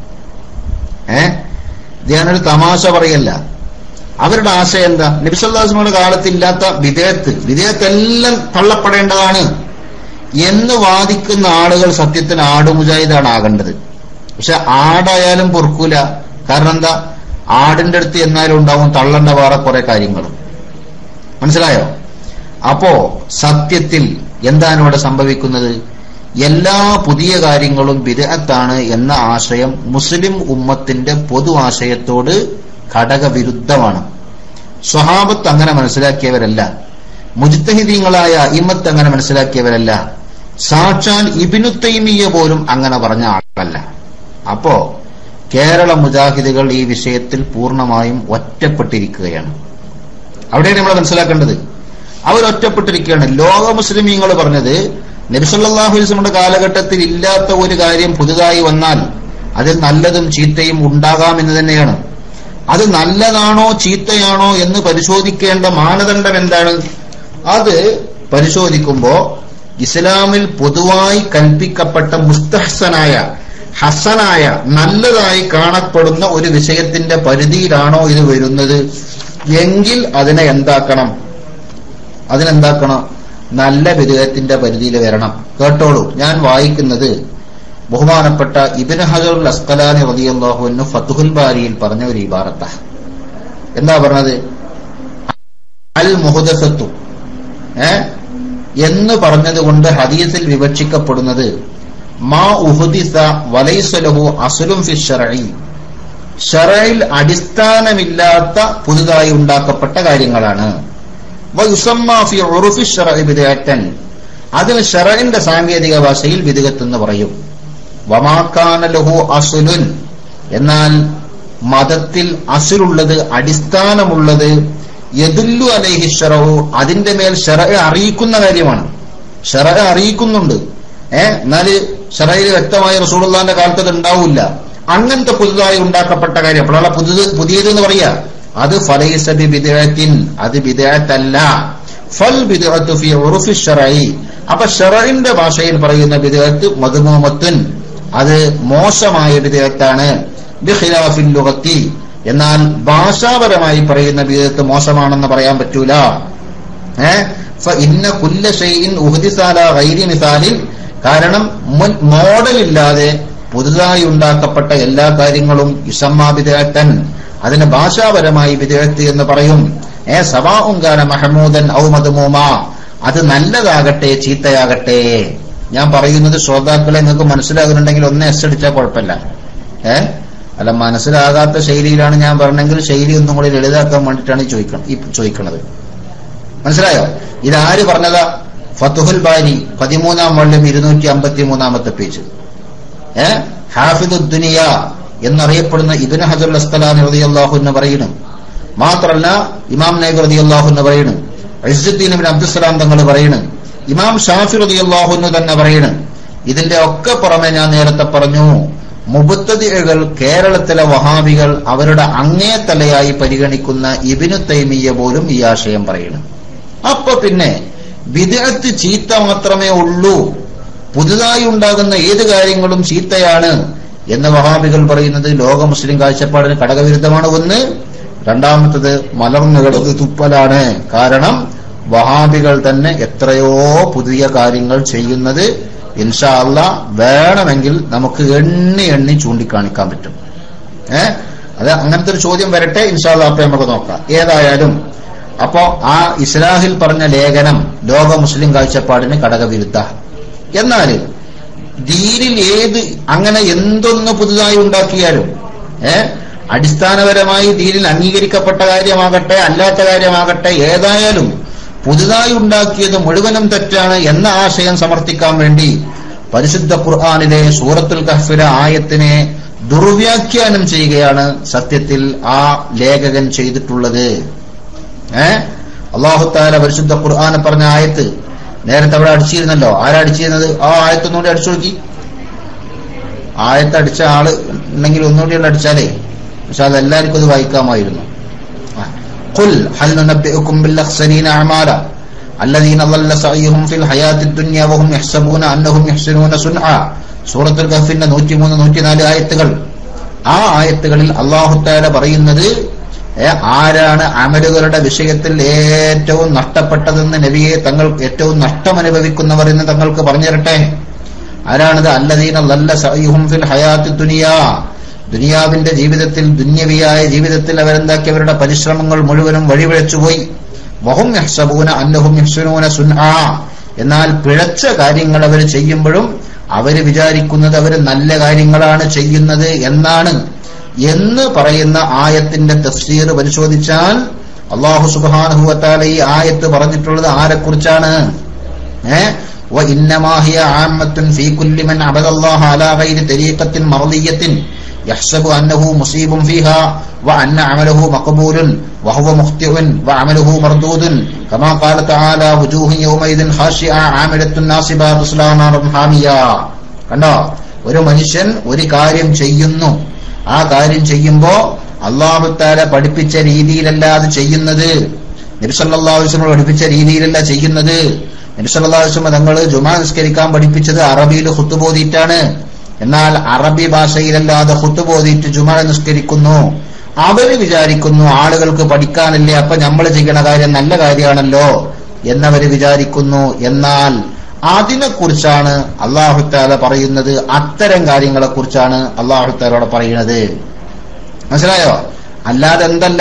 Speaker 2: ഏ ഇത് ഞാനൊരു തമാശ പറയല്ല അവരുടെ ആശയം എന്താ നബിസല്ലാസ്മയുടെ കാലത്തില്ലാത്ത വിധേയത്ത് വിധേയത്ത് എല്ലാം തള്ളപ്പെടേണ്ടതാണ് എന്ന് വാദിക്കുന്ന ആളുകൾ സത്യത്തിന് ആട് മുജാഹിദാണ് ആകേണ്ടത് പക്ഷെ ആടായാലും പൊറുക്കൂല കാരണം എന്താ ആടിന്റെ അടുത്ത് എന്നാലും ഉണ്ടാവും തള്ളേണ്ട വേറെ കുറെ കാര്യങ്ങളും മനസ്സിലായോ അപ്പോ സത്യത്തിൽ എന്താണ് ഇവിടെ സംഭവിക്കുന്നത് എല്ലാ പുതിയ കാര്യങ്ങളും വിദഗ്ധാണ് എന്ന ആശയം മുസ്ലിം ഉമ്മത്തിന്റെ പൊതു ആശയത്തോട് ഘടകവിരുദ്ധമാണ് സ്വഹാബത്ത് അങ്ങനെ മനസ്സിലാക്കിയവരല്ല മുജിത്തഹിദീങ്ങളായ ഇമ്മത്ത് അങ്ങനെ മനസ്സിലാക്കിയവരല്ല സാക്ഷാൽ ഇബിനു തൈമിയ പോലും അങ്ങനെ പറഞ്ഞ ആളല്ല അപ്പോ കേരള മുജാഹിദുകൾ ഈ വിഷയത്തിൽ പൂർണ്ണമായും ഒറ്റപ്പെട്ടിരിക്കുകയാണ് അവിടെയാണ് നമ്മൾ മനസ്സിലാക്കേണ്ടത് അവർ ഒറ്റപ്പെട്ടിരിക്കുകയാണ് ലോക മുസ്ലിമീങ്ങൾ പറഞ്ഞത് നബിസല്ലാഹു വസ്ലമിന്റെ കാലഘട്ടത്തിൽ ഇല്ലാത്ത ഒരു കാര്യം പുതുതായി വന്നാൽ അതിൽ നല്ലതും ചീത്തയും ഉണ്ടാകാമെന്ന് തന്നെയാണ് അത് നല്ലതാണോ ചീത്തയാണോ എന്ന് പരിശോധിക്കേണ്ട മാനദണ്ഡം എന്താണ് അത് പരിശോധിക്കുമ്പോ ഇസ്ലാമിൽ പൊതുവായി കൽപ്പിക്കപ്പെട്ട മുസ്തഹസനായ ഹസനായ നല്ലതായി കാണപ്പെടുന്ന ഒരു വിഷയത്തിന്റെ പരിധിയിലാണോ ഇത് വരുന്നത് എങ്കിൽ അതിനെ എന്താക്കണം അതിനെന്താക്കണം നല്ല വിധേയത്തിന്റെ പരിധിയിൽ വരണം കേട്ടോളൂ ഞാൻ വായിക്കുന്നത് ബഹുമാനപ്പെട്ട ഇബിൻ ഹജറുൽ അസ്കലാനി റതിയല്ലാഹുവിന് ഫത്തുഹുൽ ബാരിയിൽ പറഞ്ഞ ഒരു ഇബാറത്ത എന്താ പറഞ്ഞത് അൽ മുഹദസത്തു ഏ എന്ന് പറഞ്ഞതുകൊണ്ട് ഹദീസിൽ വിവക്ഷിക്കപ്പെടുന്നത് മാ ഉഹുദിസ വലൈസലഹു അസുലും ഫി ഷറഈ ഷറയിൽ അടിസ്ഥാനമില്ലാത്ത പുതുതായി ഉണ്ടാക്കപ്പെട്ട കാര്യങ്ങളാണ് വയുസമ്മ ഫി ഉറുഫി ഷറഇ ബിദ്അത്തൻ അതിന് ഷറഇന്റെ സാങ്കേതിക ഭാഷയിൽ വിദഗത്ത് എന്ന് പറയും വമാക്കാന ലഹു അസുലുൻ എന്നാൽ മതത്തിൽ അസുരുള്ളത് അടിസ്ഥാനമുള്ളത് യദുല്ലു അലൈഹി ഷറഹു അതിന്റെ മേൽ ഷറ അറിയിക്കുന്ന കാര്യമാണ് ഷറ അറിയിക്കുന്നുണ്ട് ഏ എന്നാല് ഷറയിൽ വ്യക്തമായ റസൂലുള്ളാന്റെ കാലത്ത് അത് ഉണ്ടാവില്ല അങ്ങനത്തെ പുതുതായി ഉണ്ടാക്കപ്പെട്ട കാര്യം അപ്പോഴാണ് പുതിയത് പുതിയത് എന്ന് പറയാ അത് ഫലൈസബി ബിദഅത്തിൻ അത് ബിദഅത്തല്ല ഫൽ ബിദഅത്തു ഫി ഉറുഫി ഷറഈ അപ്പൊ ഷറഇന്റെ ഭാഷയിൽ പറയുന്ന ബിദഅത്ത് മദ്മൂമത്തുൻ അത് മോശമായ ബിദഅത്താണ് ബിഖിലാഫിൽ ലുഗത്തി എന്നാൽ ഭാഷാപരമായി പറയുന്ന ബിദഅത്ത് മോശമാണെന്ന് പറയാൻ പറ്റൂല ഏ ഫഇന്ന കുല്ല ഷൈഇൻ ഉഹ്ദിസ അലാ ഗൈരി മിസാലിൻ കാരണം മുൻ മോഡലില്ലാതെ പുതുതായി ഉണ്ടാക്കപ്പെട്ട എല്ലാ കാര്യങ്ങളും ഇസമ്മാ ബിദഅത്തൻ അതിന് ഭാഷാപരമായി ബിദഅത്ത് എന്ന് പറയും ഏ സവാഉങ്കാന മഹമൂദൻ ഔ മദ്മൂമ അത് നല്ലതാകട്ടെ ചീത്തയാകട്ടെ ഞാൻ പറയുന്നത് ശ്രോതാക്കളെ നിങ്ങൾക്ക് മനസ്സിലാകുന്നുണ്ടെങ്കിൽ ഒന്ന് എസ് അടിച്ചാൽ കുഴപ്പമില്ല ഏ അല്ല മനസ്സിലാകാത്ത ശൈലിയിലാണ് ഞാൻ പറഞ്ഞെങ്കിൽ ശൈലി ഒന്നും കൂടി ലളിതാക്കാൻ വേണ്ടിയിട്ടാണ് ഈ ചോദിക്കണം ഈ ചോദിക്കുന്നത് മനസ്സിലായോ ഇതാര് പറഞ്ഞതാ ഫത്തുഹുൽ ബാരി പതിമൂന്നാം വള്ളം ഇരുന്നൂറ്റി അമ്പത്തി മൂന്നാമത്തെ പേജ് ഏ ഹാഫിദുദ്ദുനിയ എന്നറിയപ്പെടുന്ന ഇബിന് ഹജറുൽ അസ്തലാൻ റളിയല്ലാഹു എന്ന് പറയുന്നു മാത്രല്ല ഇമാം നൈബ് റളിയല്ലാഹു എന്ന് പറയുന്നു ഇസ്സുദ്ദീൻ ഇബ്നു അബ്ദുസ്സലാം തങ്ങൾ പറയുന്നു ഇമാം ഷാഫി റളിയല്ലാഹു എന്ന് തന്നെ പറയുന്നു ഇതിന്റെ ഒക്കെ പുറമെ ഞാൻ നേരത്തെ പറഞ്ഞു മുബത്തതികൾ കേരളത്തിലെ വഹാബികൾ അവരുടെ അങ്ങേ തലയായി പരിഗണിക്കുന്ന ഇബിനു തൈമിയ പോലും ഈ ആശയം പറയുന്നു അപ്പൊ പിന്നെ വിദഗ്ധ ചീത്ത മാത്രമേ ഉള്ളൂ പുതുതായി ഉണ്ടാകുന്ന ഏത് കാര്യങ്ങളും ചീത്തയാണ് എന്ന് വഹാബികൾ പറയുന്നത് ലോക മുസ്ലിം കാഴ്ചപ്പാടിന് ഘടകവിരുദ്ധമാണ് ഒന്ന് രണ്ടാമത്തത് മലർന്നു കിടന്ന് തുപ്പലാണ് കാരണം വഹാബികൾ തന്നെ എത്രയോ പുതിയ കാര്യങ്ങൾ ചെയ്യുന്നത് ഇൻഷാ അല്ല വേണമെങ്കിൽ നമുക്ക് എണ്ണി എണ്ണി ചൂണ്ടിക്കാണിക്കാൻ പറ്റും ഏ അത് അങ്ങനത്തെ ഒരു ചോദ്യം വരട്ടെ ഇൻഷാ അല്ല അപ്പൊ നമുക്ക് നോക്കാം ഏതായാലും അപ്പോ ആ ഇസ്ലാഹിൽ പറഞ്ഞ ലേഖനം ലോക മുസ്ലിം കാഴ്ചപ്പാടിന് ഘടകവിരുദ്ധ എന്നാല് ദീനിൽ ഏത് അങ്ങനെ എന്തൊന്ന് പുതുതായി ഉണ്ടാക്കിയാലും ഏ അടിസ്ഥാനപരമായി ദീനിൽ അംഗീകരിക്കപ്പെട്ട കാര്യമാകട്ടെ അല്ലാത്ത കാര്യമാകട്ടെ ഏതായാലും പുതുതായി ഉണ്ടാക്കിയത് മുഴുവനും തെറ്റാണ് എന്ന ആശയം സമർത്ഥിക്കാൻ വേണ്ടി പരിശുദ്ധ ഖുർആാനിലെ സൂറത്തുൽ കഹ്ഫിലെ ആയത്തിനെ ദുർവ്യാഖ്യാനം ചെയ്യുകയാണ് സത്യത്തിൽ ആ ലേഖകൻ ചെയ്തിട്ടുള്ളത് ഏ അള്ളാഹുത്താല പരിശുദ്ധ ഖുർആാനെ പറഞ്ഞ ആയത്ത് നേരത്തെ അവിടെ അടിച്ചിരുന്നല്ലോ ആരാ അടിച്ചിരുന്നത് ആ ആയത്തൊന്നുകൂടി അടിച്ചു നോക്കി ആയത്ത് അടിച്ച ആള് ഉണ്ടെങ്കിൽ ഒന്നുകൂടി ഒന്ന് അടിച്ചാലേ പക്ഷെ അത് എല്ലാവർക്കും അത് വായിക്കാമായിരുന്നു قل هل ننبئكم بالأخسرين أعمالا الذين ضل سعيهم في الحياة الدنيا وهم يحسبون أنهم يحسنون صنعا സൂറത്തുൽ കഹഫിന്റെ നൂറ്റിമൂന്ന് നൂറ്റിനാല് ആയത്തുകൾ ആ ആയത്തുകളിൽ അള്ളാഹുത്താല പറയുന്നത് ഏ, ആരാണ് അമലുകളുടെ വിഷയത്തിൽ ഏറ്റവും നഷ്ടപ്പെട്ടതെന്ന് നബിയെ തങ്ങൾ ഏറ്റവും നഷ്ടമനുഭവിക്കുന്നവർ എന്ന് തങ്ങൾക്ക് പറഞ്ഞു തരട്ടെ ആരാണിത് അല്ലദീന ലല്ല സഅയ്യുഹും ഫിൽ ഹയാത്തി ദുനിയാ ദുനിയാവിന്റെ ജീവിതത്തിൽ ദുന്യവിയായ ജീവിതത്തിൽ അവരെന്താക്കി അവരുടെ പരിശ്രമങ്ങൾ മുഴുവനും വഴിപിഴച്ചുപോയി വഹും യഹ്സബൂന അന്നഹും യഹ്സനൂന സുൻആ എന്നാൽ പിഴച്ച കാര്യങ്ങൾ അവർ ചെയ്യുമ്പോഴും അവര് വിചാരിക്കുന്നത് അവർ നല്ല കാര്യങ്ങളാണ് ചെയ്യുന്നത് എന്നാണ് എന്ന് പറയുന്ന ആയത്തിന്റെ തഫ്സീർ പരിശോധിച്ചാൽ അള്ളാഹു സുബാനുഹുവത്താല ഈ ആയത്ത് പറഞ്ഞിട്ടുള്ളത് ആരെക്കുറിച്ചാണ് ഏഹ് وإنما هي عامة في كل من عبد الله على غير طريقة مرضية يحسب أنه مصيب فيها وأن عمله مقبول وهو مخطئ وعمله مردود كما قال تعالى وجوه يومئذ خاشعة عاملة ناصبة تصلى نارا حامية കണ്ടോ ഒരു മനുഷ്യൻ ഒരു കാര്യം ചെയ്യുന്നു ആ കാര്യം ചെയ്യുമ്പോ അള്ളാഹുത്താല പഠിപ്പിച്ച രീതിയിലല്ല അത് ചെയ്യുന്നത് നബിസല്ലാസ്ലം പഠിപ്പിച്ച രീതിയിലല്ല ചെയ്യുന്നത് നബിസല്ലാസ്ലം തങ്ങൾ ജുമാ നിസ്കരിക്കാൻ പഠിപ്പിച്ചത് അറബിയിൽ ഹുത്തുബോധിയിട്ടാണ് എന്നാൽ അറബി ഭാഷയിലല്ലാതെ ഹുത്തുബോധിയിട്ട് ജുമാ നിസ്കരിക്കുന്നു അവര് വിചാരിക്കുന്നു ആളുകൾക്ക് പഠിക്കാനല്ലേ അപ്പൊ നമ്മൾ ചെയ്യണ കാര്യം നല്ല കാര്യമാണല്ലോ എന്നവര് വിചാരിക്കുന്നു എന്നാൽ അതിനെക്കുറിച്ചാണ് അള്ളാഹുത്താല പറയുന്നത് അത്തരം കാര്യങ്ങളെ കുറിച്ചാണ് അള്ളാഹുത്താലോടെ പറയുന്നത് മനസ്സിലായോ അല്ലാതെ എന്തല്ല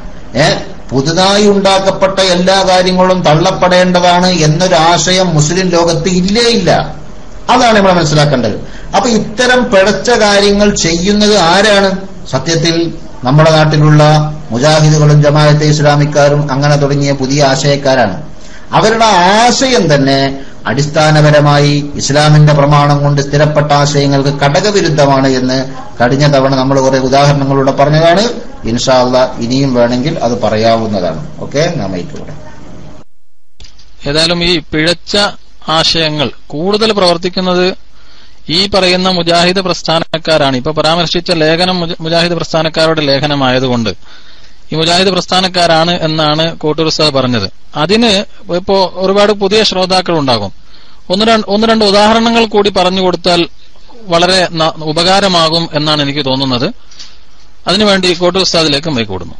Speaker 2: ഏ പുതുതായി ഉണ്ടാക്കപ്പെട്ട എല്ലാ കാര്യങ്ങളും തള്ളപ്പെടേണ്ടതാണ് എന്നൊരു ആശയം മുസ്ലിം ലോകത്ത് ഇല്ലേ ഇല്ല അതാണ് നമ്മൾ മനസ്സിലാക്കേണ്ടത് അപ്പൊ ഇത്തരം പിഴച്ച കാര്യങ്ങൾ ചെയ്യുന്നത് ആരാണ് സത്യത്തിൽ നമ്മുടെ നാട്ടിലുള്ള മുജാഹിദുകളും ജമാഅത്തെ ഇസ്ലാമിക്കാരും അങ്ങനെ തുടങ്ങിയ പുതിയ ആശയക്കാരാണ് അവരുടെ ആശയം തന്നെ അടിസ്ഥാനപരമായി ഇസ്ലാമിന്റെ പ്രമാണം കൊണ്ട് സ്ഥിരപ്പെട്ട ആശയങ്ങൾക്ക് ഘടകവിരുദ്ധമാണ് എന്ന് കഴിഞ്ഞ തവണ നമ്മൾ കുറെ ഉദാഹരണങ്ങളിലൂടെ പറഞ്ഞതാണ് ഇൻഷാ അള്ളാ ഇനിയും വേണമെങ്കിൽ അത് പറയാവുന്നതാണ് ഓക്കെ നമ്മയ്ക്കൂടെ
Speaker 1: ഏതായാലും ഈ പിഴച്ച ആശയങ്ങൾ കൂടുതൽ പ്രവർത്തിക്കുന്നത് ഈ പറയുന്ന മുജാഹിദ് പ്രസ്ഥാനക്കാരാണ് ഇപ്പൊ പരാമർശിച്ച ലേഖനം മുജ- മുജാഹിദ് പ്രസ്ഥാനക്കാരുടെ ലേഖനമായതുകൊണ്ട് ഈ മുജാഹിദ് പ്രസ്ഥാനക്കാരാണ് എന്നാണ് കോട്ടൂർ ഉസ്താദ് പറഞ്ഞത് അതിന് ഇപ്പോ ഒരുപാട് പുതിയ ശ്രോതാക്കൾ ഉണ്ടാകും ഒന്ന് രണ്ട് ഒന്ന് രണ്ട് ഉദാഹരണങ്ങൾ കൂടി പറഞ്ഞു കൊടുത്താൽ വളരെ ന- ഉപകാരമാകും എന്നാണ് എനിക്ക് തോന്നുന്നത് അതിനുവേണ്ടി കോട്ടൂർ ഉസ്താദിലേക്ക് മൈക്കൂടുന്നു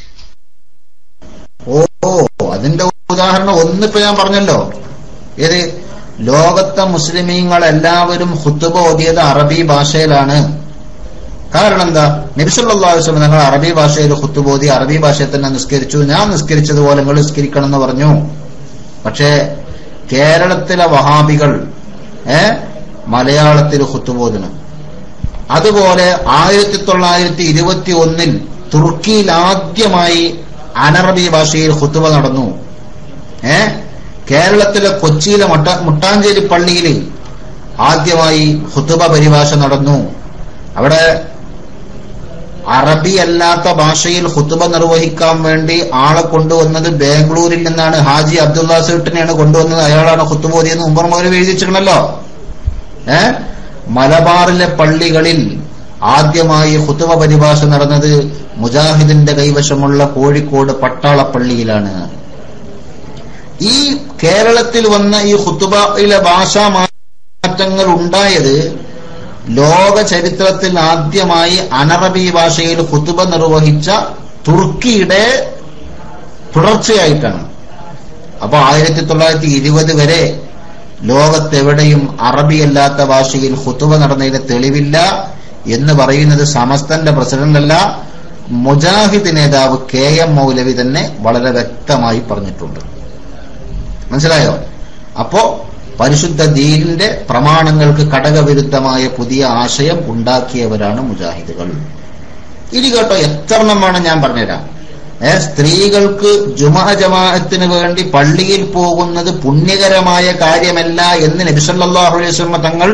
Speaker 2: ഓ അതിന്റെ ഉദാഹരണം ഒന്നിപ്പോ ഞാൻ പറഞ്ഞല്ലോ ഏത് ലോകത്തെ മുസ്ലിമീങ്ങൾ എല്ലാവരും ഹുത്തുബ ഓതിയത് അറബി ഭാഷയിലാണ് കാരണം എന്താ നബിസുല്ലാസ്ലം നിങ്ങൾ അറബി ഭാഷയിൽ ഹുത്തുബ ഓതി അറബി ഭാഷയിൽ തന്നെ നിസ്കരിച്ചു ഞാൻ നിസ്കരിച്ചതുപോലെ നിങ്ങൾ നിസ്കരിക്കണം എന്ന് പറഞ്ഞു പക്ഷേ കേരളത്തിലെ വഹാബികൾ ഏ മലയാളത്തിൽ ഹുത്തുബ ഓതണം അതുപോലെ ആയിരത്തി തൊള്ളായിരത്തി ഇരുപത്തി ഒന്നിൽ തുർക്കിയിൽ ആദ്യമായി അനറബി ഭാഷയിൽ ഹുത്തുബ നടന്നു ഏ കേരളത്തിലെ കൊച്ചിയിലെ മട്ട- മുട്ടാഞ്ചേരി പള്ളിയിൽ ആദ്യമായി ഹുത്തുബ പരിഭാഷ നടന്നു അവിടെ അറബി അല്ലാത്ത ഭാഷയിൽ ഹുത്തുബ നിർവഹിക്കാൻ വേണ്ടി ആളെ കൊണ്ടുവന്നത് ബാംഗ്ലൂരിൽ നിന്നാണ് ഹാജി അബ്ദുള്ള സേട്ടിനെയാണ് കൊണ്ടുവന്നത് അയാളാണ് ഹുത്തുബ ഓതിയെന്ന് ഉമ്മർ മൗലവി എഴുതിച്ചിട്ടുണ്ടല്ലോ ഏ മലബാറിലെ പള്ളികളിൽ ആദ്യമായി ഹുത്തുബ പരിഭാഷ നടന്നത് മുജാഹിദിന്റെ കൈവശമുള്ള കോഴിക്കോട് പട്ടാളപ്പള്ളിയിലാണ് ഈ കേരളത്തിൽ വന്ന ഈ ഹുത്തുബയിലെ ഭാഷാ മാറ്റങ്ങൾ ഉണ്ടായത് ലോക ചരിത്രത്തിൽ ആദ്യമായി അനറബി ഭാഷയിൽ ഹുത്തുബ നിർവഹിച്ച തുർക്കിയുടെ തുടർച്ചയായിട്ടാണ് അപ്പൊ ആയിരത്തി തൊള്ളായിരത്തി ഇരുപത് വരെ ലോകത്തെവിടെയും അറബിയല്ലാത്ത ഭാഷയിൽ ഹുത്തുബ നടന്നതിന് തെളിവില്ല എന്ന് പറയുന്നത് സമസ്തന്റെ പ്രസിഡന്റല്ല മുജാഹിദ് നേതാവ് കെ എം മൗലവി തന്നെ വളരെ വ്യക്തമായി പറഞ്ഞിട്ടുണ്ട് മനസ്സിലായോ അപ്പോ പരിശുദ്ധ ദീനിന്റെ പ്രമാണങ്ങൾക്ക് ഘടകവിരുദ്ധമായ പുതിയ ആശയം ഉണ്ടാക്കിയവരാണ് മുജാഹിദുകൾ ഇനി കേട്ടോ എത്രണ്ണമാണ് ഞാൻ പറഞ്ഞുതരാം ഏ സ്ത്രീകൾക്ക് ജുമാ ജമാഅത്തിന് വേണ്ടി പള്ളിയിൽ പോകുന്നത് പുണ്യകരമായ കാര്യമല്ല എന്ന് നബിസല്ലാഹു അലൈഹി വസല്ലമ തങ്ങൾ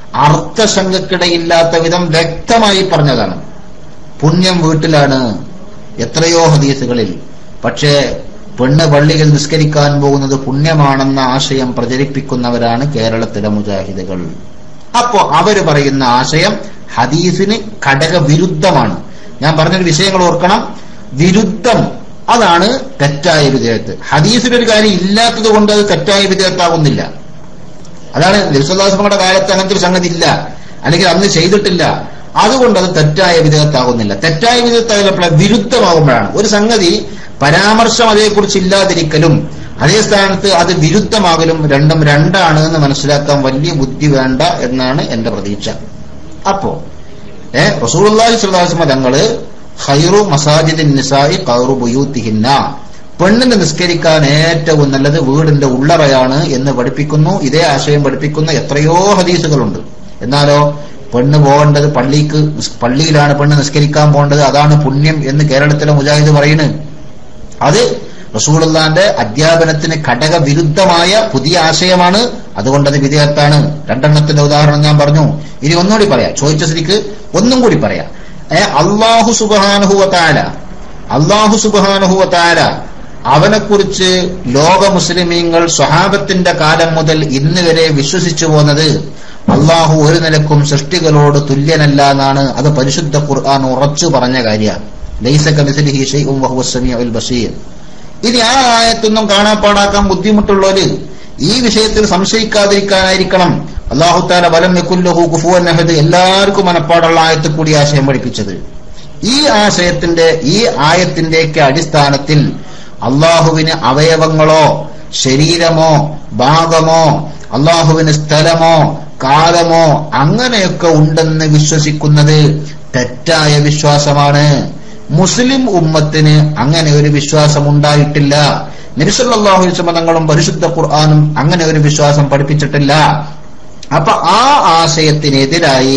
Speaker 2: അർത്ഥശങ്കക്കിടയില്ലാത്ത വിധം വ്യക്തമായി പറഞ്ഞതാണ് പുണ്യം വീട്ടിലാണ് എത്രയോ ഹദീസുകളിൽ പക്ഷേ പെണ്ണ് പള്ളിയിൽ നിസ്കരിക്കാൻ പോകുന്നത് പുണ്യമാണെന്ന ആശയം പ്രചരിപ്പിക്കുന്നവരാണ് കേരളത്തിലെ മുജാഹിദുകൾ അപ്പോ അവര് പറയുന്ന ആശയം ഹദീസിന് ഘടകവിരുദ്ധമാണ് ഞാൻ പറഞ്ഞൊരു വിഷയങ്ങൾ ഓർക്കണം വിരുദ്ധം അതാണ് തെറ്റായ വിധേയത്ത് ഹദീസിലൊരു കാര്യം ഇല്ലാത്തത് കൊണ്ട് അത് തെറ്റായ വിധേയത്താകുന്നില്ല അതാണ് നബിസ്വല്ലാസ്മയുടെ കാലത്ത് അങ്ങനത്തെ ഒരു സംഗതി ഇല്ല അല്ലെങ്കിൽ അന്ന് ചെയ്തിട്ടില്ല അതുകൊണ്ട് അത് തെറ്റായ വിധേയത്താകുന്നില്ല തെറ്റായ വിധേയത്താകുമ്പോൾ വിരുദ്ധമാകുമ്പോഴാണ് ഒരു സംഗതി പരാമർശം അതേക്കുറിച്ച് ഇല്ലാതിരിക്കലും അതേ സ്ഥാനത്ത് അത് വിരുദ്ധമാകലും രണ്ടും രണ്ടാണ് എന്ന് മനസ്സിലാക്കാൻ വലിയ ബുദ്ധി വേണ്ട എന്നാണ് എന്റെ പ്രതീക്ഷ അപ്പോ ഏ റസൂലുള്ളാഹി സ്വല്ലല്ലാഹു അലൈഹി വസല്ലം തങ്ങള് ഖൈറു മസാജിദിൻ നിസായി ഖൗറു ബുയൂത്തിഹിന്ന പെണ്ണിന് നിസ്കരിക്കാൻ ഏറ്റവും നല്ലത് വീടിന്റെ ഉള്ളറയാണ് എന്ന് പഠിപ്പിക്കുന്നു ഇതേ ആശയം പഠിപ്പിക്കുന്ന എത്രയോ ഹദീസുകളുണ്ട് എന്നാലോ പെണ്ണ് പോകേണ്ടത് പള്ളിക്ക് പള്ളിയിലാണ് പെണ്ണ് നിസ്കരിക്കാൻ പോകേണ്ടത് അതാണ് പുണ്യം എന്ന് കേരളത്തിലെ മുജാഹിദ് പറയുന്നത് അത് റസൂലുള്ളാന്റെ അധ്യാപനത്തിന് ഘടകവിരുദ്ധമായ പുതിയ ആശയമാണ് അതുകൊണ്ട് അത് വിധേയത്താണ് രണ്ടെണ്ണത്തിന്റെ ഉദാഹരണം ഞാൻ പറഞ്ഞു ഇനി ഒന്നുകൂടി പറയാം ചോദിച്ച സ്ഥിതിക്ക് ഒന്നും കൂടി പറയാം ഏ അള്ളാഹു സുബാനുഹുവത്താല അള്ളാഹു സുബാനുഹുവത്താല അവനെക്കുറിച്ച് ലോക മുസ്ലിമീങ്ങൾ സ്വഹാബത്തിന്റെ കാലം മുതൽ ഇന്ന് വരെ വിശ്വസിച്ചു പോന്നത് അള്ളാഹു ഒരു നിലക്കും സൃഷ്ടികളോട് തുല്യനല്ല എന്നാണ് അത് പരിശുദ്ധ ഖുർആൻ ഉറച്ചു പറഞ്ഞ കാര്യമാണ് ലൈസക മിസ്ലിഹി ഷൈഉൻ വഹുവ സമീഉൽ ബസീർ ഇനി ആ ആയത്തൊന്നും കാണാപ്പാടാക്കാൻ ബുദ്ധിമുട്ടുള്ളവര് ഈ വിഷയത്തിൽ സംശയിക്കാതിരിക്കാനായിരിക്കണം അള്ളാഹു താല വലം യകുല്ലഹു കുഫുവൻ അഹദ് എല്ലാവർക്കും മനപ്പാടുള്ള ആയത്തിൽ കൂടി ആശയം പഠിപ്പിച്ചത് ഈ ആശയത്തിന്റെ ഈ ആയത്തിന്റെയൊക്കെ അടിസ്ഥാനത്തിൽ അള്ളാഹുവിന് അവയവങ്ങളോ ശരീരമോ ഭാഗമോ അള്ളാഹുവിന് സ്ഥലമോ കാലമോ അങ്ങനെയൊക്കെ ഉണ്ടെന്ന് വിശ്വസിക്കുന്നത് തെറ്റായ വിശ്വാസമാണ് മുസ്ലിം ഉമ്മത്തിന് അങ്ങനെ ഒരു വിശ്വാസം ഉണ്ടായിട്ടില്ല നിരുസല്ലാഹു തങ്ങളും പരിശുദ്ധ ഖുർആാനും അങ്ങനെ ഒരു വിശ്വാസം പഠിപ്പിച്ചിട്ടില്ല അപ്പൊ ആ ആശയത്തിനെതിരായി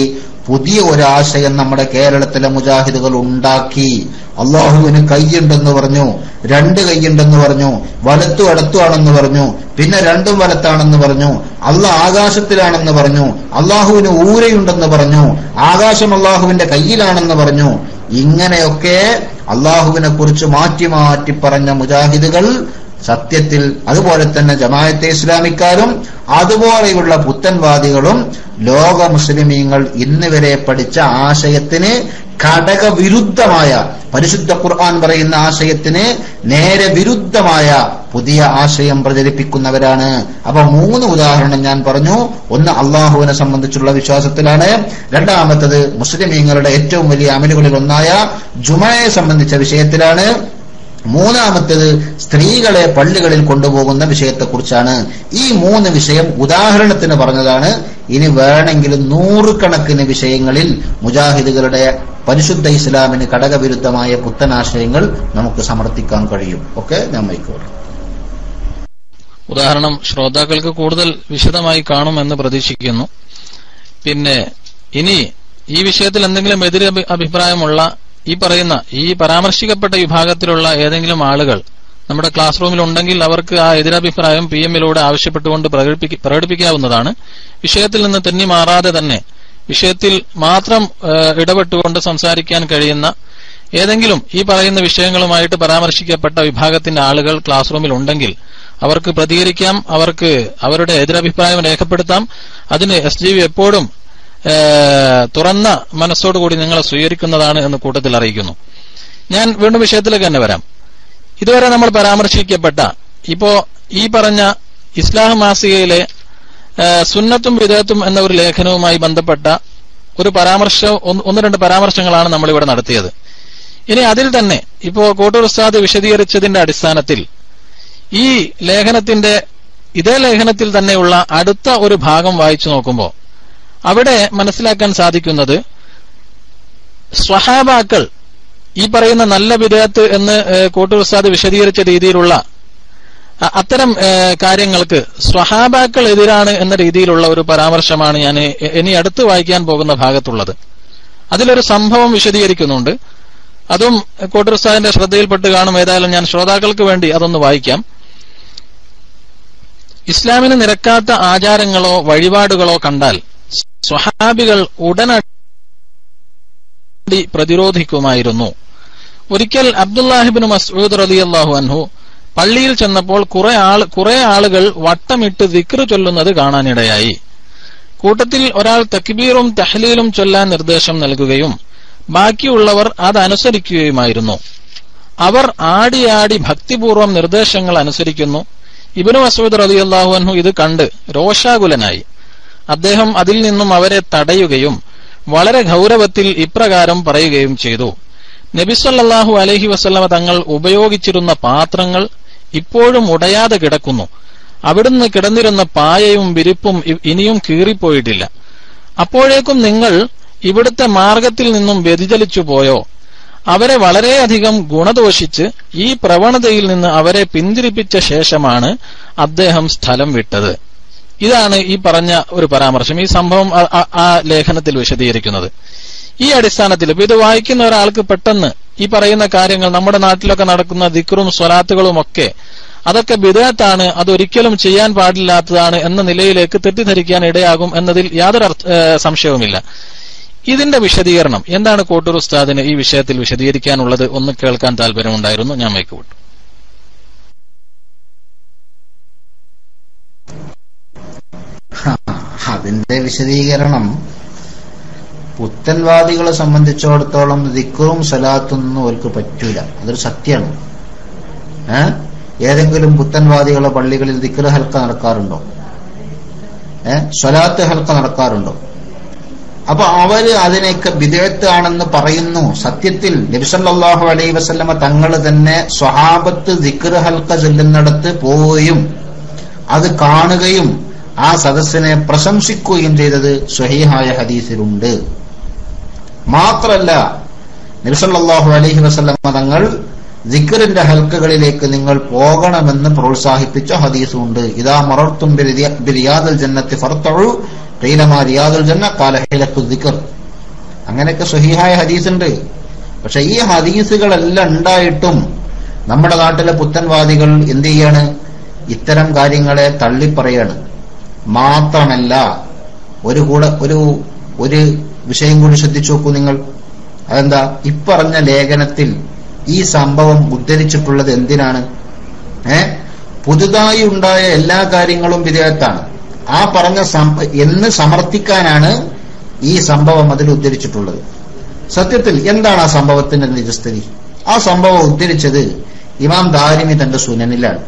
Speaker 2: പുതിയ ഒരാശയം നമ്മുടെ കേരളത്തിലെ മുജാഹിദുകൾ ഉണ്ടാക്കി അള്ളാഹുവിന് കൈയുണ്ടെന്ന് പറഞ്ഞു രണ്ട് കൈയുണ്ടെന്ന് പറഞ്ഞു വലത്തു വലത്തുവാണെന്ന് പറഞ്ഞു പിന്നെ രണ്ടും വലത്താണെന്ന് പറഞ്ഞു അള്ളാഹ് ആകാശത്തിലാണെന്ന് പറഞ്ഞു അള്ളാഹുവിന് ഊരയുണ്ടെന്ന് പറഞ്ഞു ആകാശം അള്ളാഹുവിന്റെ കയ്യിലാണെന്ന് പറഞ്ഞു ഇങ്ങനെയൊക്കെ അള്ളാഹുവിനെ കുറിച്ച് മാറ്റി മാറ്റി പറഞ്ഞ മുജാഹിദുകൾ സത്യത്തിൽ അതുപോലെ തന്നെ ജമായത്തെ ഇസ്ലാമിക്കാരും അതുപോലെയുള്ള പുത്തൻവാദികളും ലോക മുസ്ലിമീങ്ങൾ ഇന്ന് വരെ പഠിച്ച ആശയത്തിന് ഘടകവിരുദ്ധമായ പരിശുദ്ധ ഖുർആൻ പറയുന്ന ആശയത്തിന് നേരെ വിരുദ്ധമായ പുതിയ ആശയം പ്രചരിപ്പിക്കുന്നവരാണ് അപ്പൊ മൂന്ന് ഉദാഹരണം ഞാൻ പറഞ്ഞു ഒന്ന് അള്ളാഹുവിനെ സംബന്ധിച്ചുള്ള വിശ്വാസത്തിലാണ് രണ്ടാമത്തത് മുസ്ലിമീങ്ങളുടെ ഏറ്റവും വലിയ അമലുകളിൽ ഒന്നായ ജുമയെ സംബന്ധിച്ച വിഷയത്തിലാണ് മൂന്നാമത്തേത് സ്ത്രീകളെ പള്ളികളിൽ കൊണ്ടുപോകുന്ന വിഷയത്തെക്കുറിച്ചാണ് ഈ മൂന്ന് വിഷയം ഉദാഹരണത്തിന് പറഞ്ഞതാണ് ഇനി വേണമെങ്കിൽ നൂറുകണക്കിന് വിഷയങ്ങളിൽ മുജാഹിദുകളുടെ പരിശുദ്ധ ഇസ്ലാമിന് ഘടകവിരുദ്ധമായ പുത്തനാശയങ്ങൾ നമുക്ക് സമർത്ഥിക്കാൻ കഴിയും ഒക്കെ ഞാൻ മൈക്കോട്ടെ
Speaker 1: ഉദാഹരണം ശ്രോതാക്കൾക്ക് കൂടുതൽ വിശദമായി കാണുമെന്ന് പ്രതീക്ഷിക്കുന്നു പിന്നെ ഇനി ഈ വിഷയത്തിൽ എന്തെങ്കിലും എതിര് അഭി- അഭിപ്രായമുള്ള ഈ പറയുന്ന ഈ പരാമർശിക്കപ്പെട്ട വിഭാഗത്തിലുള്ള ഏതെങ്കിലും ആളുകൾ നമ്മുടെ ക്ലാസ് റൂമിൽ ഉണ്ടെങ്കിൽ അവർക്ക് ആ എതിരഭിപ്രായം പി എമ്മിലൂടെ ആവശ്യപ്പെട്ടുകൊണ്ട് പ്രകടിപ്പിക്ക- പ്രകടിപ്പിക്കാവുന്നതാണ് വിഷയത്തിൽ നിന്ന് തെന്നി മാറാതെ തന്നെ വിഷയത്തിൽ മാത്രം ഏഹ്, ഇടപെട്ടുകൊണ്ട് സംസാരിക്കാൻ കഴിയുന്ന ഏതെങ്കിലും ഈ പറയുന്ന വിഷയങ്ങളുമായിട്ട് പരാമർശിക്കപ്പെട്ട വിഭാഗത്തിന്റെ ആളുകൾ ക്ലാസ് റൂമിൽ ഉണ്ടെങ്കിൽ അവർക്ക് പ്രതികരിക്കാം അവർക്ക് അവരുടെ എതിരഭിപ്രായം രേഖപ്പെടുത്താം അതിന് എസ് ജി വി എപ്പോഴും ഏഹ്, തുറന്ന മനസ്സോടുകൂടി നിങ്ങളെ സ്വീകരിക്കുന്നതാണ് എന്ന് കൂട്ടത്തിൽ അറിയിക്കുന്നു ഞാൻ വീണ്ടും വിഷയത്തിലേക്ക് തന്നെ വരാം ഇതുവരെ നമ്മൾ പരാമർശിക്കപ്പെട്ട ഇപ്പോ ഈ പറഞ്ഞ ഇസ്ലാം മാസികയിലെ ഏഹ്, സുന്നത്തും വിദേത്തും എന്ന ഒരു ലേഖനവുമായി ബന്ധപ്പെട്ട ഒരു പരാമർശം ഒന്ന് ഒന്ന് രണ്ട് പരാമർശങ്ങളാണ് നമ്മൾ ഇവിടെ നടത്തിയത് ഇനി അതിൽ തന്നെ ഇപ്പോ കോട്ടൂർ ഉസ്താദ് വിശദീകരിച്ചതിന്റെ അടിസ്ഥാനത്തിൽ ഈ ലേഖനത്തിന്റെ ഇതേ ലേഖനത്തിൽ തന്നെയുള്ള അടുത്ത ഒരു ഭാഗം വായിച്ചു നോക്കുമ്പോൾ അവിടെ മനസ്സിലാക്കാൻ സാധിക്കുന്നത് സ്വഹാബാക്കൾ ഈ പറയുന്ന നല്ല വിദേഹത്ത് എന്ന് ഏഹ്, കോട്ടൂർ ഉസ്താദ് വിശദീകരിച്ച രീതിയിലുള്ള അ- അത്തരം ഏഹ്, കാര്യങ്ങൾക്ക് സ്വഹാബാക്കൾ എതിരാണ് എന്ന രീതിയിലുള്ള ഒരു പരാമർശമാണ് ഞാൻ ഇ- ഇനി അടുത്ത് വായിക്കാൻ പോകുന്ന ഭാഗത്തുള്ളത് അതിലൊരു സംഭവം വിശദീകരിക്കുന്നുണ്ട് അതും കോട്ടൂർ ഉസ്താദിന്റെ ശ്രദ്ധയിൽപ്പെട്ട് കാണും ഏതായാലും ഞാൻ ശ്രോതാക്കൾക്ക് വേണ്ടി അതൊന്ന് വായിക്കാം ഇസ്ലാമിന് നിരക്കാത്ത ആചാരങ്ങളോ വഴിപാടുകളോ കണ്ടാൽ സ്വഹാബികൾ ഉടനടി പ്രതിരോധിക്കുമായിരുന്നു ഒരിക്കൽ അബ്ദുല്ലാഹിബിൻ മസ്ഊദ് റളിയല്ലാഹു അൻഹു പള്ളിയിൽ ചെന്നപ്പോൾ കുറെ ആൾ കുറെ ആളുകൾ വട്ടമിട്ട് ദിക്റ് ചൊല്ലുന്നത് കാണാനിടയായി കൂട്ടത്തിൽ ഒരാൾ തക്ബീറും തഹ്ലീലും ചൊല്ലാൻ നിർദ്ദേശം നൽകുകയും ബാക്കിയുള്ളവർ അതനുസരിക്കുകയുമായിരുന്നു അവർ ആടിയാടി ഭക്തിപൂർവ്വം നിർദ്ദേശങ്ങൾ അനുസരിക്കുന്നു ഇബനു മസൂദ് റളിയല്ലാഹു അൻഹു ഇത് കണ്ട് രോഷാകുലനായി അദ്ദേഹം അതിൽ നിന്നും അവരെ തടയുകയും വളരെ ഗൗരവത്തിൽ ഇപ്രകാരം പറയുകയും ചെയ്തു നബിസല്ലാഹു അലഹി വസല്ലമ തങ്ങൾ ഉപയോഗിച്ചിരുന്ന പാത്രങ്ങൾ ഇപ്പോഴും ഉടയാതെ കിടക്കുന്നു അവിടുന്ന് കിടന്നിരുന്ന പായയും വിരിപ്പും ഇ- ഇനിയും കീറിപ്പോയിട്ടില്ല അപ്പോഴേക്കും നിങ്ങൾ ഇവിടുത്തെ മാർഗത്തിൽ നിന്നും വ്യതിചലിച്ചു പോയോ അവരെ വളരെയധികം ഗുണദോഷിച്ച് ഈ പ്രവണതയിൽ നിന്ന് അവരെ പിന്തിരിപ്പിച്ച ശേഷമാണ് അദ്ദേഹം സ്ഥലം വിട്ടത് ഇതാണ് ഈ പറഞ്ഞ ഒരു പരാമർശം ഈ സംഭവം ആ- ആ- ആ ലേഖനത്തിൽ വിശദീകരിക്കുന്നത് ഈ അടിസ്ഥാനത്തിൽ ഇപ്പൊ ഇത് വായിക്കുന്ന ഒരാൾക്ക് പെട്ടെന്ന് ഈ പറയുന്ന കാര്യങ്ങൾ നമ്മുടെ നാട്ടിലൊക്കെ നടക്കുന്ന ദിക്റും സ്വലാത്തുകളും ഒക്കെ അതൊക്കെ ബിദാത്താണ് അതൊരിക്കലും ചെയ്യാൻ പാടില്ലാത്തതാണ് എന്ന നിലയിലേക്ക് തെറ്റിദ്ധരിക്കാൻ ഇടയാകും എന്നതിൽ യാതൊരു അർത്ഥ- ഏഹ് സംശയവുമില്ല ഇതിന്റെ വിശദീകരണം എന്താണ് കോട്ടൂർ ഉസ്താദിന് ഈ വിഷയത്തിൽ വിശദീകരിക്കാനുള്ളത് ഒന്ന് കേൾക്കാൻ താല്പര്യമുണ്ടായിരുന്നു ഞാൻ വയ്ക്കുവിട്ടു
Speaker 2: അതിന്റെ വിശദീകരണം പുത്തൻവാദികളെ സംബന്ധിച്ചിടത്തോളം ദിക്കറും സലാത്തൊന്നും അവർക്ക് പറ്റൂല അതൊരു സത്യമാണ് ഏ ഏതെങ്കിലും പുത്തൻവാദികളെ പള്ളികളിൽ ദിക്കർ ഹൽക്ക നടക്കാറുണ്ടോ ഏ സ്വലാത്ത് ഹൽക്ക നടക്കാറുണ്ടോ അപ്പൊ അവര് അതിനെയൊക്കെ വിദേഹത്താണെന്ന് പറയുന്നു സത്യത്തിൽ നബിസല്ലാഹു അലൈ വസല്ലമ തങ്ങൾ തന്നെ സ്വഹാബത്ത് ദിക്ർ ഹൽക്ക ചെല്ലുന്നിടത്ത് പോവുകയും അത് കാണുകയും ആ സദസ്സിനെ പ്രശംസിക്കുകയും ചെയ്തത് സ്വഹീഹായ ഹദീസിലുണ്ട് മാത്രല്ല നബിസല്ലാഹു അലൈഹി വസല്ലമ തങ്ങൾ ദിക്റിന്റെ ഹൽക്കകളിലേക്ക് നിങ്ങൾ പോകണമെന്ന് പ്രോത്സാഹിപ്പിച്ച ഹദീസുണ്ട് ഇതാ മറർത്തും ബിരിയാദൽ ജന്നത്തി ഫർത്തഴു قيل ما رياض الجنة قال حيلة الذكر അങ്ങനെയൊക്കെ സഹിഹായ ഹദീസ് ഉണ്ട് പക്ഷെ ഈ ഹദീസുകളെല്ലാം ഉണ്ടായിട്ടും നമ്മുടെ നാട്ടിലെ പുത്തൻവാദികൾ എന്ത് ചെയ്യാണ് ഇത്തരം കാര്യങ്ങളെ തള്ളിപ്പറയാണ് മാത്രമല്ല ഒരു കൂടെ ഒരു ഒരു വിഷയം കൂടി ശ്രദ്ധിച്ചു നോക്കൂ നിങ്ങൾ അതെന്താ ഇപ്പറഞ്ഞ ലേഖനത്തിൽ ഈ സംഭവം ഉദ്ധരിച്ചിട്ടുള്ളത് എന്തിനാണ് ഏ പുതുതായി ഉണ്ടായ എല്ലാ കാര്യങ്ങളും വിധേയത്താണ് ആ പറഞ്ഞ സം- എന്ന് സമർത്ഥിക്കാനാണ് ഈ സംഭവം അതിൽ ഉദ്ധരിച്ചിട്ടുള്ളത് സത്യത്തിൽ എന്താണ് ആ സംഭവത്തിന്റെ നിജസ്ഥിതി ആ സംഭവം ഉദ്ധരിച്ചത് ഇമാം ദാരിമി തന്റെ സുനനിലാണ്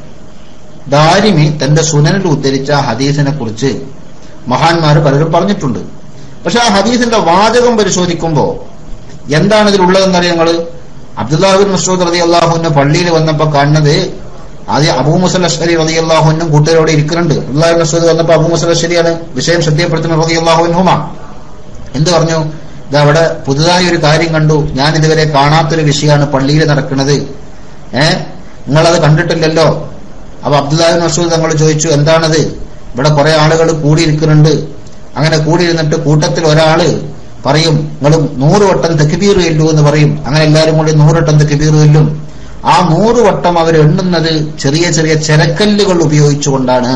Speaker 2: ദാരിമി തന്റെ സുനനിൽ ഉദ്ധരിച്ച ആ ഹദീസിനെ കുറിച്ച് മഹാന്മാർ പലരും പറഞ്ഞിട്ടുണ്ട് പക്ഷെ ആ ഹദീസിന്റെ വാചകം പരിശോധിക്കുമ്പോ എന്താണ് ഇതിലുള്ളതെന്നറിയാം നിങ്ങള് അബ്ദുല്ലാഹിബിൻ മസൂദ് റതി അള്ളാഹുവിന് പള്ളിയിൽ വന്നപ്പോ കാണുന്നത് ആദ്യം അബൂ മുസൽ അഷ്കരി റതി അള്ളാഹുവിനും കൂട്ടുകാരോടെ ഇരിക്കുന്നുണ്ട് അബ്ദുല്ലാഹിബിൻ മസൂദ് വന്നപ്പോ അബൂ മുസൽ അഷ്കരിയാണ് വിഷയം ശ്രദ്ധയപ്പെടുത്തുന്ന റതി അള്ളാഹുവിനുമാ എന്ത് പറഞ്ഞു ഇത് അവിടെ പുതുതായി ഒരു കാര്യം കണ്ടു ഞാൻ ഇതുവരെ കാണാത്തൊരു വിഷയമാണ് പള്ളിയിൽ നടക്കുന്നത് ഏ നിങ്ങളത് കണ്ടിട്ടില്ലല്ലോ അപ്പൊ അബ്ദുല്ലാഹിബിൻ മസൂദ് തങ്ങൾ ചോദിച്ചു എന്താണത് ഇവിടെ കുറെ ആളുകൾ കൂടിയിരിക്കുന്നുണ്ട് അങ്ങനെ കൂടിയിരുന്നിട്ട് കൂട്ടത്തിൽ ഒരാള് പറയും നിങ്ങൾ നൂറ് വട്ടം തെക്കുബീർ ചെല്ലു എന്ന് പറയും അങ്ങനെ എല്ലാവരും കൂടി നൂറ് വട്ടം തെക്കുബീർ ചെല്ലും ആ നൂറ് വട്ടം അവർ എണ്ണുന്നത് ചെറിയ ചെറിയ ചെരക്കല്ലുകൾ ഉപയോഗിച്ചുകൊണ്ടാണ്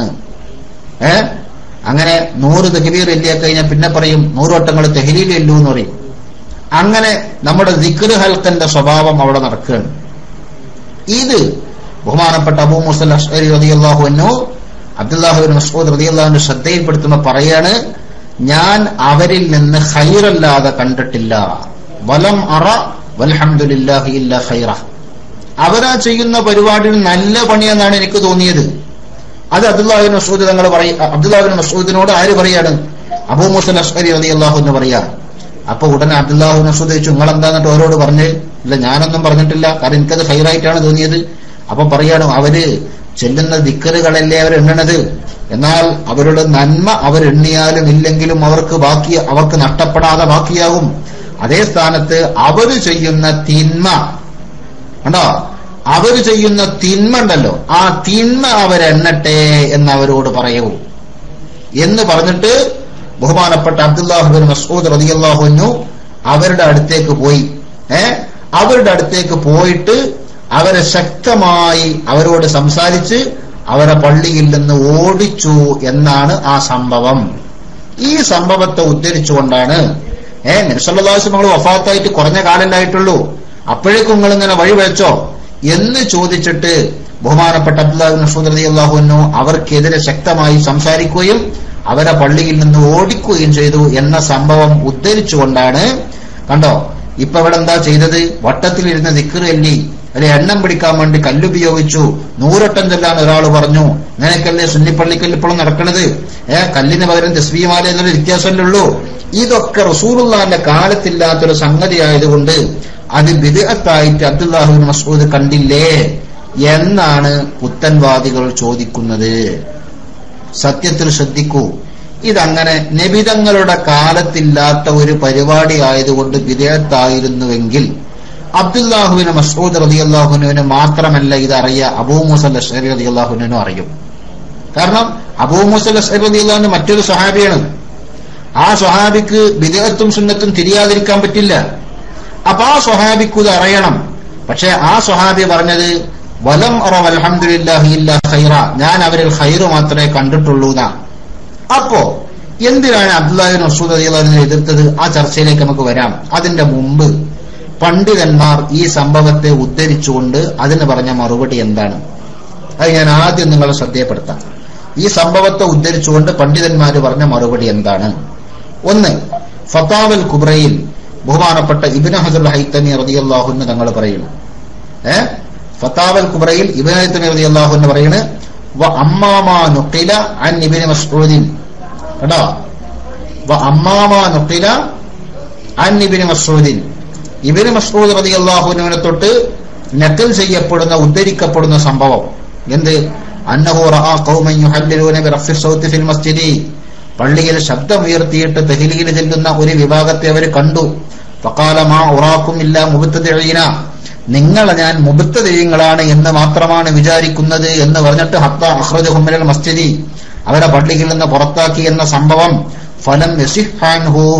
Speaker 2: ഏ അങ്ങനെ നൂറ് തെഹലീൽ എല്ലിയ കഴിഞ്ഞാൽ പിന്നെ പറയും നൂറ് വട്ടങ്ങൾ തെഹലീൽ എല്ലു എന്ന് പറയും അങ്ങനെ നമ്മുടെ ദിക്ർ ഹൽക്കന്റെ സ്വഭാവം അവിടെ നടക്കുകയാണ് ഇത് ബഹുമാനപ്പെട്ട അബൂ മുസൽ അഷ്അരി റളിയല്ലാഹു അൻഹു അബ്ദുല്ലാഹുബിൻ മസ്ഊദ് റളിയല്ലാഹുവിന്റെ ശ്രദ്ധയിൽപ്പെടുത്തുന്ന പറയാണ് ഞാൻ അവരിൽ നിന്ന് ഖൈറല്ലാതെ കണ്ടിട്ടില്ല വലം അറ വൽഹംദുലില്ലാഹി ഇല്ല ഖൈറ അവരാ ചെയ്യുന്ന പരിപാടിയിൽ നല്ല പണിയെന്നാണ് എനിക്ക് തോന്നിയത് അത് അബ്ദുല്ലാഹിബിൻ മസൂദ് തങ്ങൾ പറയും അബ്ദുല്ലാഹിബിൻ മസൂദിനോട് ആര് പറയാണ് അബൂ മുസൽ അഷ്അരി റളിയല്ലാഹു എന്ന് പറയാ അപ്പൊ ഉടനെ അബ്ദുല്ലാഹു മസൂദ് ചോദിച്ചു നിങ്ങൾ എന്താന്നിട്ട് അവരോട് പറഞ്ഞ് ഇല്ല ഞാനൊന്നും പറഞ്ഞിട്ടില്ല കാരണം എനിക്കത് ഹൈറായിട്ടാണ് തോന്നിയത് അപ്പൊ പറയാണ് അവര് ചെല്ലുന്ന ദിക്കറുകളല്ലേ അവർ എണ്ണണത് എന്നാൽ അവരുടെ നന്മ അവരെണ്ണിയാലും ഇല്ലെങ്കിലും അവർക്ക് ബാക്കി അവർക്ക് നഷ്ടപ്പെടാതെ ബാക്കിയാകും അതേ സ്ഥാനത്ത് അവര് ചെയ്യുന്ന തിന്മ കണ്ടോ അവര് ചെയ്യുന്ന തിന്മ ഉണ്ടല്ലോ ആ തിന്മ അവരെണ്ണട്ടെ എന്ന് അവരോട് പറയൂ എന്ന് പറഞ്ഞിട്ട് ബഹുമാനപ്പെട്ട അബ്ദുല്ലാഹുബിൻ മസൂദ് റതിയല്ലാഹുനു അവരുടെ അടുത്തേക്ക് പോയി ഏ അവരുടെ അടുത്തേക്ക് പോയിട്ട് അവരെ ശക്തമായി അവരോട് സംസാരിച്ച് അവരെ പള്ളിയിൽ നിന്ന് ഓടിച്ചു എന്നാണ് ആ സംഭവം ഈ സംഭവത്തെ ഉദ്ധരിച്ചുകൊണ്ടാണ് ഏ നബ്സല്ലാസ് നമ്മൾ വഫാത്തായിട്ട് കുറഞ്ഞ കാലല്ലായിട്ടുള്ളൂ അപ്പോഴേക്കും നിങ്ങൾ ഇങ്ങനെ വഴിവെച്ചോ എന്ന് ചോദിച്ചിട്ട് ബഹുമാനപ്പെട്ട അബ്ദുല്ലാഹു മസൂദ് റതി അള്ളാഹുനു അവർക്കെതിരെ ശക്തമായി സംസാരിക്കുകയും അവരെ പള്ളിയിൽ നിന്ന് ഓടിക്കുകയും ചെയ്തു എന്ന സംഭവം ഉദ്ധരിച്ചുകൊണ്ടാണ് കണ്ടോ ഇപ്പൊ ഇവിടെ എന്താ ചെയ്തത് വട്ടത്തിലിരുന്ന് ദിക്കറ് എല്ലി അല്ലെ എണ്ണം പിടിക്കാൻ വേണ്ടി കല്ലുപയോഗിച്ചു നൂറട്ടം ചെല്ലാൻ ഒരാൾ പറഞ്ഞു നിനക്കല്ലേ സുന്നിപ്പള്ളിക്കൽ ഇപ്പോഴും നടക്കണത് ഏ കല്ലിന് പകരം തസ്ബീമാല എന്നൊരു വ്യത്യാസമല്ലേ ഉള്ളൂ ഇതൊക്കെ റസൂലുള്ളാന്റെ കാലത്തില്ലാത്തൊരു സംഗതി ആയതുകൊണ്ട് അത് ബിദഅത്തായിട്ട് അബ്ദുല്ലാഹുബിൻ മസൂദ് കണ്ടില്ലേ എന്നാണ് പുത്തൻവാദികൾ ചോദിക്കുന്നത് സത്യത്തിൽ ശ്രദ്ധിക്കൂ ഇതങ്ങനെ നബിതങ്ങളുടെ കാലത്തില്ലാത്ത ഒരു പരിപാടി ആയതുകൊണ്ട് വിധേയത്തായിരുന്നുവെങ്കിൽ അബ്ദുല്ലാഹുവിന് മസൂദ് റതി അള്ളാഹുനുവിന് മാത്രമല്ല ഇതറിയ അബൂ മുസൽ അഷരി റതി അള്ളാഹുനും അറിയും കാരണം അബൂ മുസൽ അഷരി റതി അള്ളാഹുന് മറ്റൊരു സഹാബിയാണ് ആ സ്വഹാബിക്ക് വിദേഹത്തും സുന്നത്തും തിരിയാതിരിക്കാൻ പറ്റില്ല അപ്പൊ ആ സ്വഹാബിക്ക് ഇത് അറിയണം പക്ഷെ ആ സ്വഹാബി പറഞ്ഞത് വലം അറവ് അലഹമുല്ലാഹി ഇല്ല ഖൈറ ഞാൻ അവരിൽ ഖൈറ് മാത്രമേ കണ്ടിട്ടുള്ളൂ എന്നാ അപ്പോ എന്തിനാണ് അബ്ദുല്ലാഹിൻ മസൂദ് അലിനെ എതിർത്തത് ആ ചർച്ചയിലേക്ക് നമുക്ക് വരാം അതിന്റെ മുമ്പ് പണ്ഡിതന്മാർ ഈ സംഭവത്തെ ഉദ്ധരിച്ചുകൊണ്ട് അതിന് പറഞ്ഞ മറുപടി എന്താണ് അത് ഞാൻ ആദ്യം നിങ്ങളെ ശ്രദ്ധയപ്പെടുത്താം ഈ സംഭവത്തെ ഉദ്ധരിച്ചുകൊണ്ട് പണ്ഡിതന്മാർ പറഞ്ഞ മറുപടി എന്താണ് ഒന്ന് ഫത്താവൽ കുബ്രയിൽ ബഹുമാനപ്പെട്ട ഇബിൻ ഹസർ ഹൈത്തമി റതിയല്ലാഹുന്ന് തങ്ങൾ പറയുന്നു ഏ ഫത്താവൽ കുബ്രയിൽ ഇബിൻ ഹൈത്തമി റതിയല്ലാഹുന്ന് പറയുന്നു വ അമ്മാമാ നുക്കില അൻ ഇബിന് മസ്ഊദിൻ കേട്ടോ വ അമ്മാമാ നുക്കില അൻ ഇബിന് മസ്ഊദിൻ ഇബിന് മസ്ഊദ് റതിയല്ലാഹുവിനെ തൊട്ട് നക്കൽ ചെയ്യപ്പെടുന്ന ഉദ്ധരിക്കപ്പെടുന്ന സംഭവം എന്ത് അന്നഹു റആ ഖൗമൻ യുഹല്ലിലൂന ബിറഫി സൗത്തി ഫിൽ മസ്ജിദി പള്ളിയിൽ ശബ്ദമുയർത്തിയിട്ട് തെഹിലിയിൽ ചെല്ലുന്ന ഒരു വിഭാഗത്തെ അവർ കണ്ടു ഫഖാല മാ ഉറാക്കും ഇല്ല മുബത്തദീന നിങ്ങളെ ഞാൻ മുബത്തദീയങ്ങളാണ് എന്ന് മാത്രമാണ് വിചാരിക്കുന്നത് എന്ന് പറഞ്ഞിട്ട് ഹത്ത അഹ്റജഹും മിനൽ മസ്ജിദി അവരെ പള്ളിയിൽ നിന്ന് പുറത്താക്കി എന്ന സംഭവം ഫലം യസിഹാൻഹു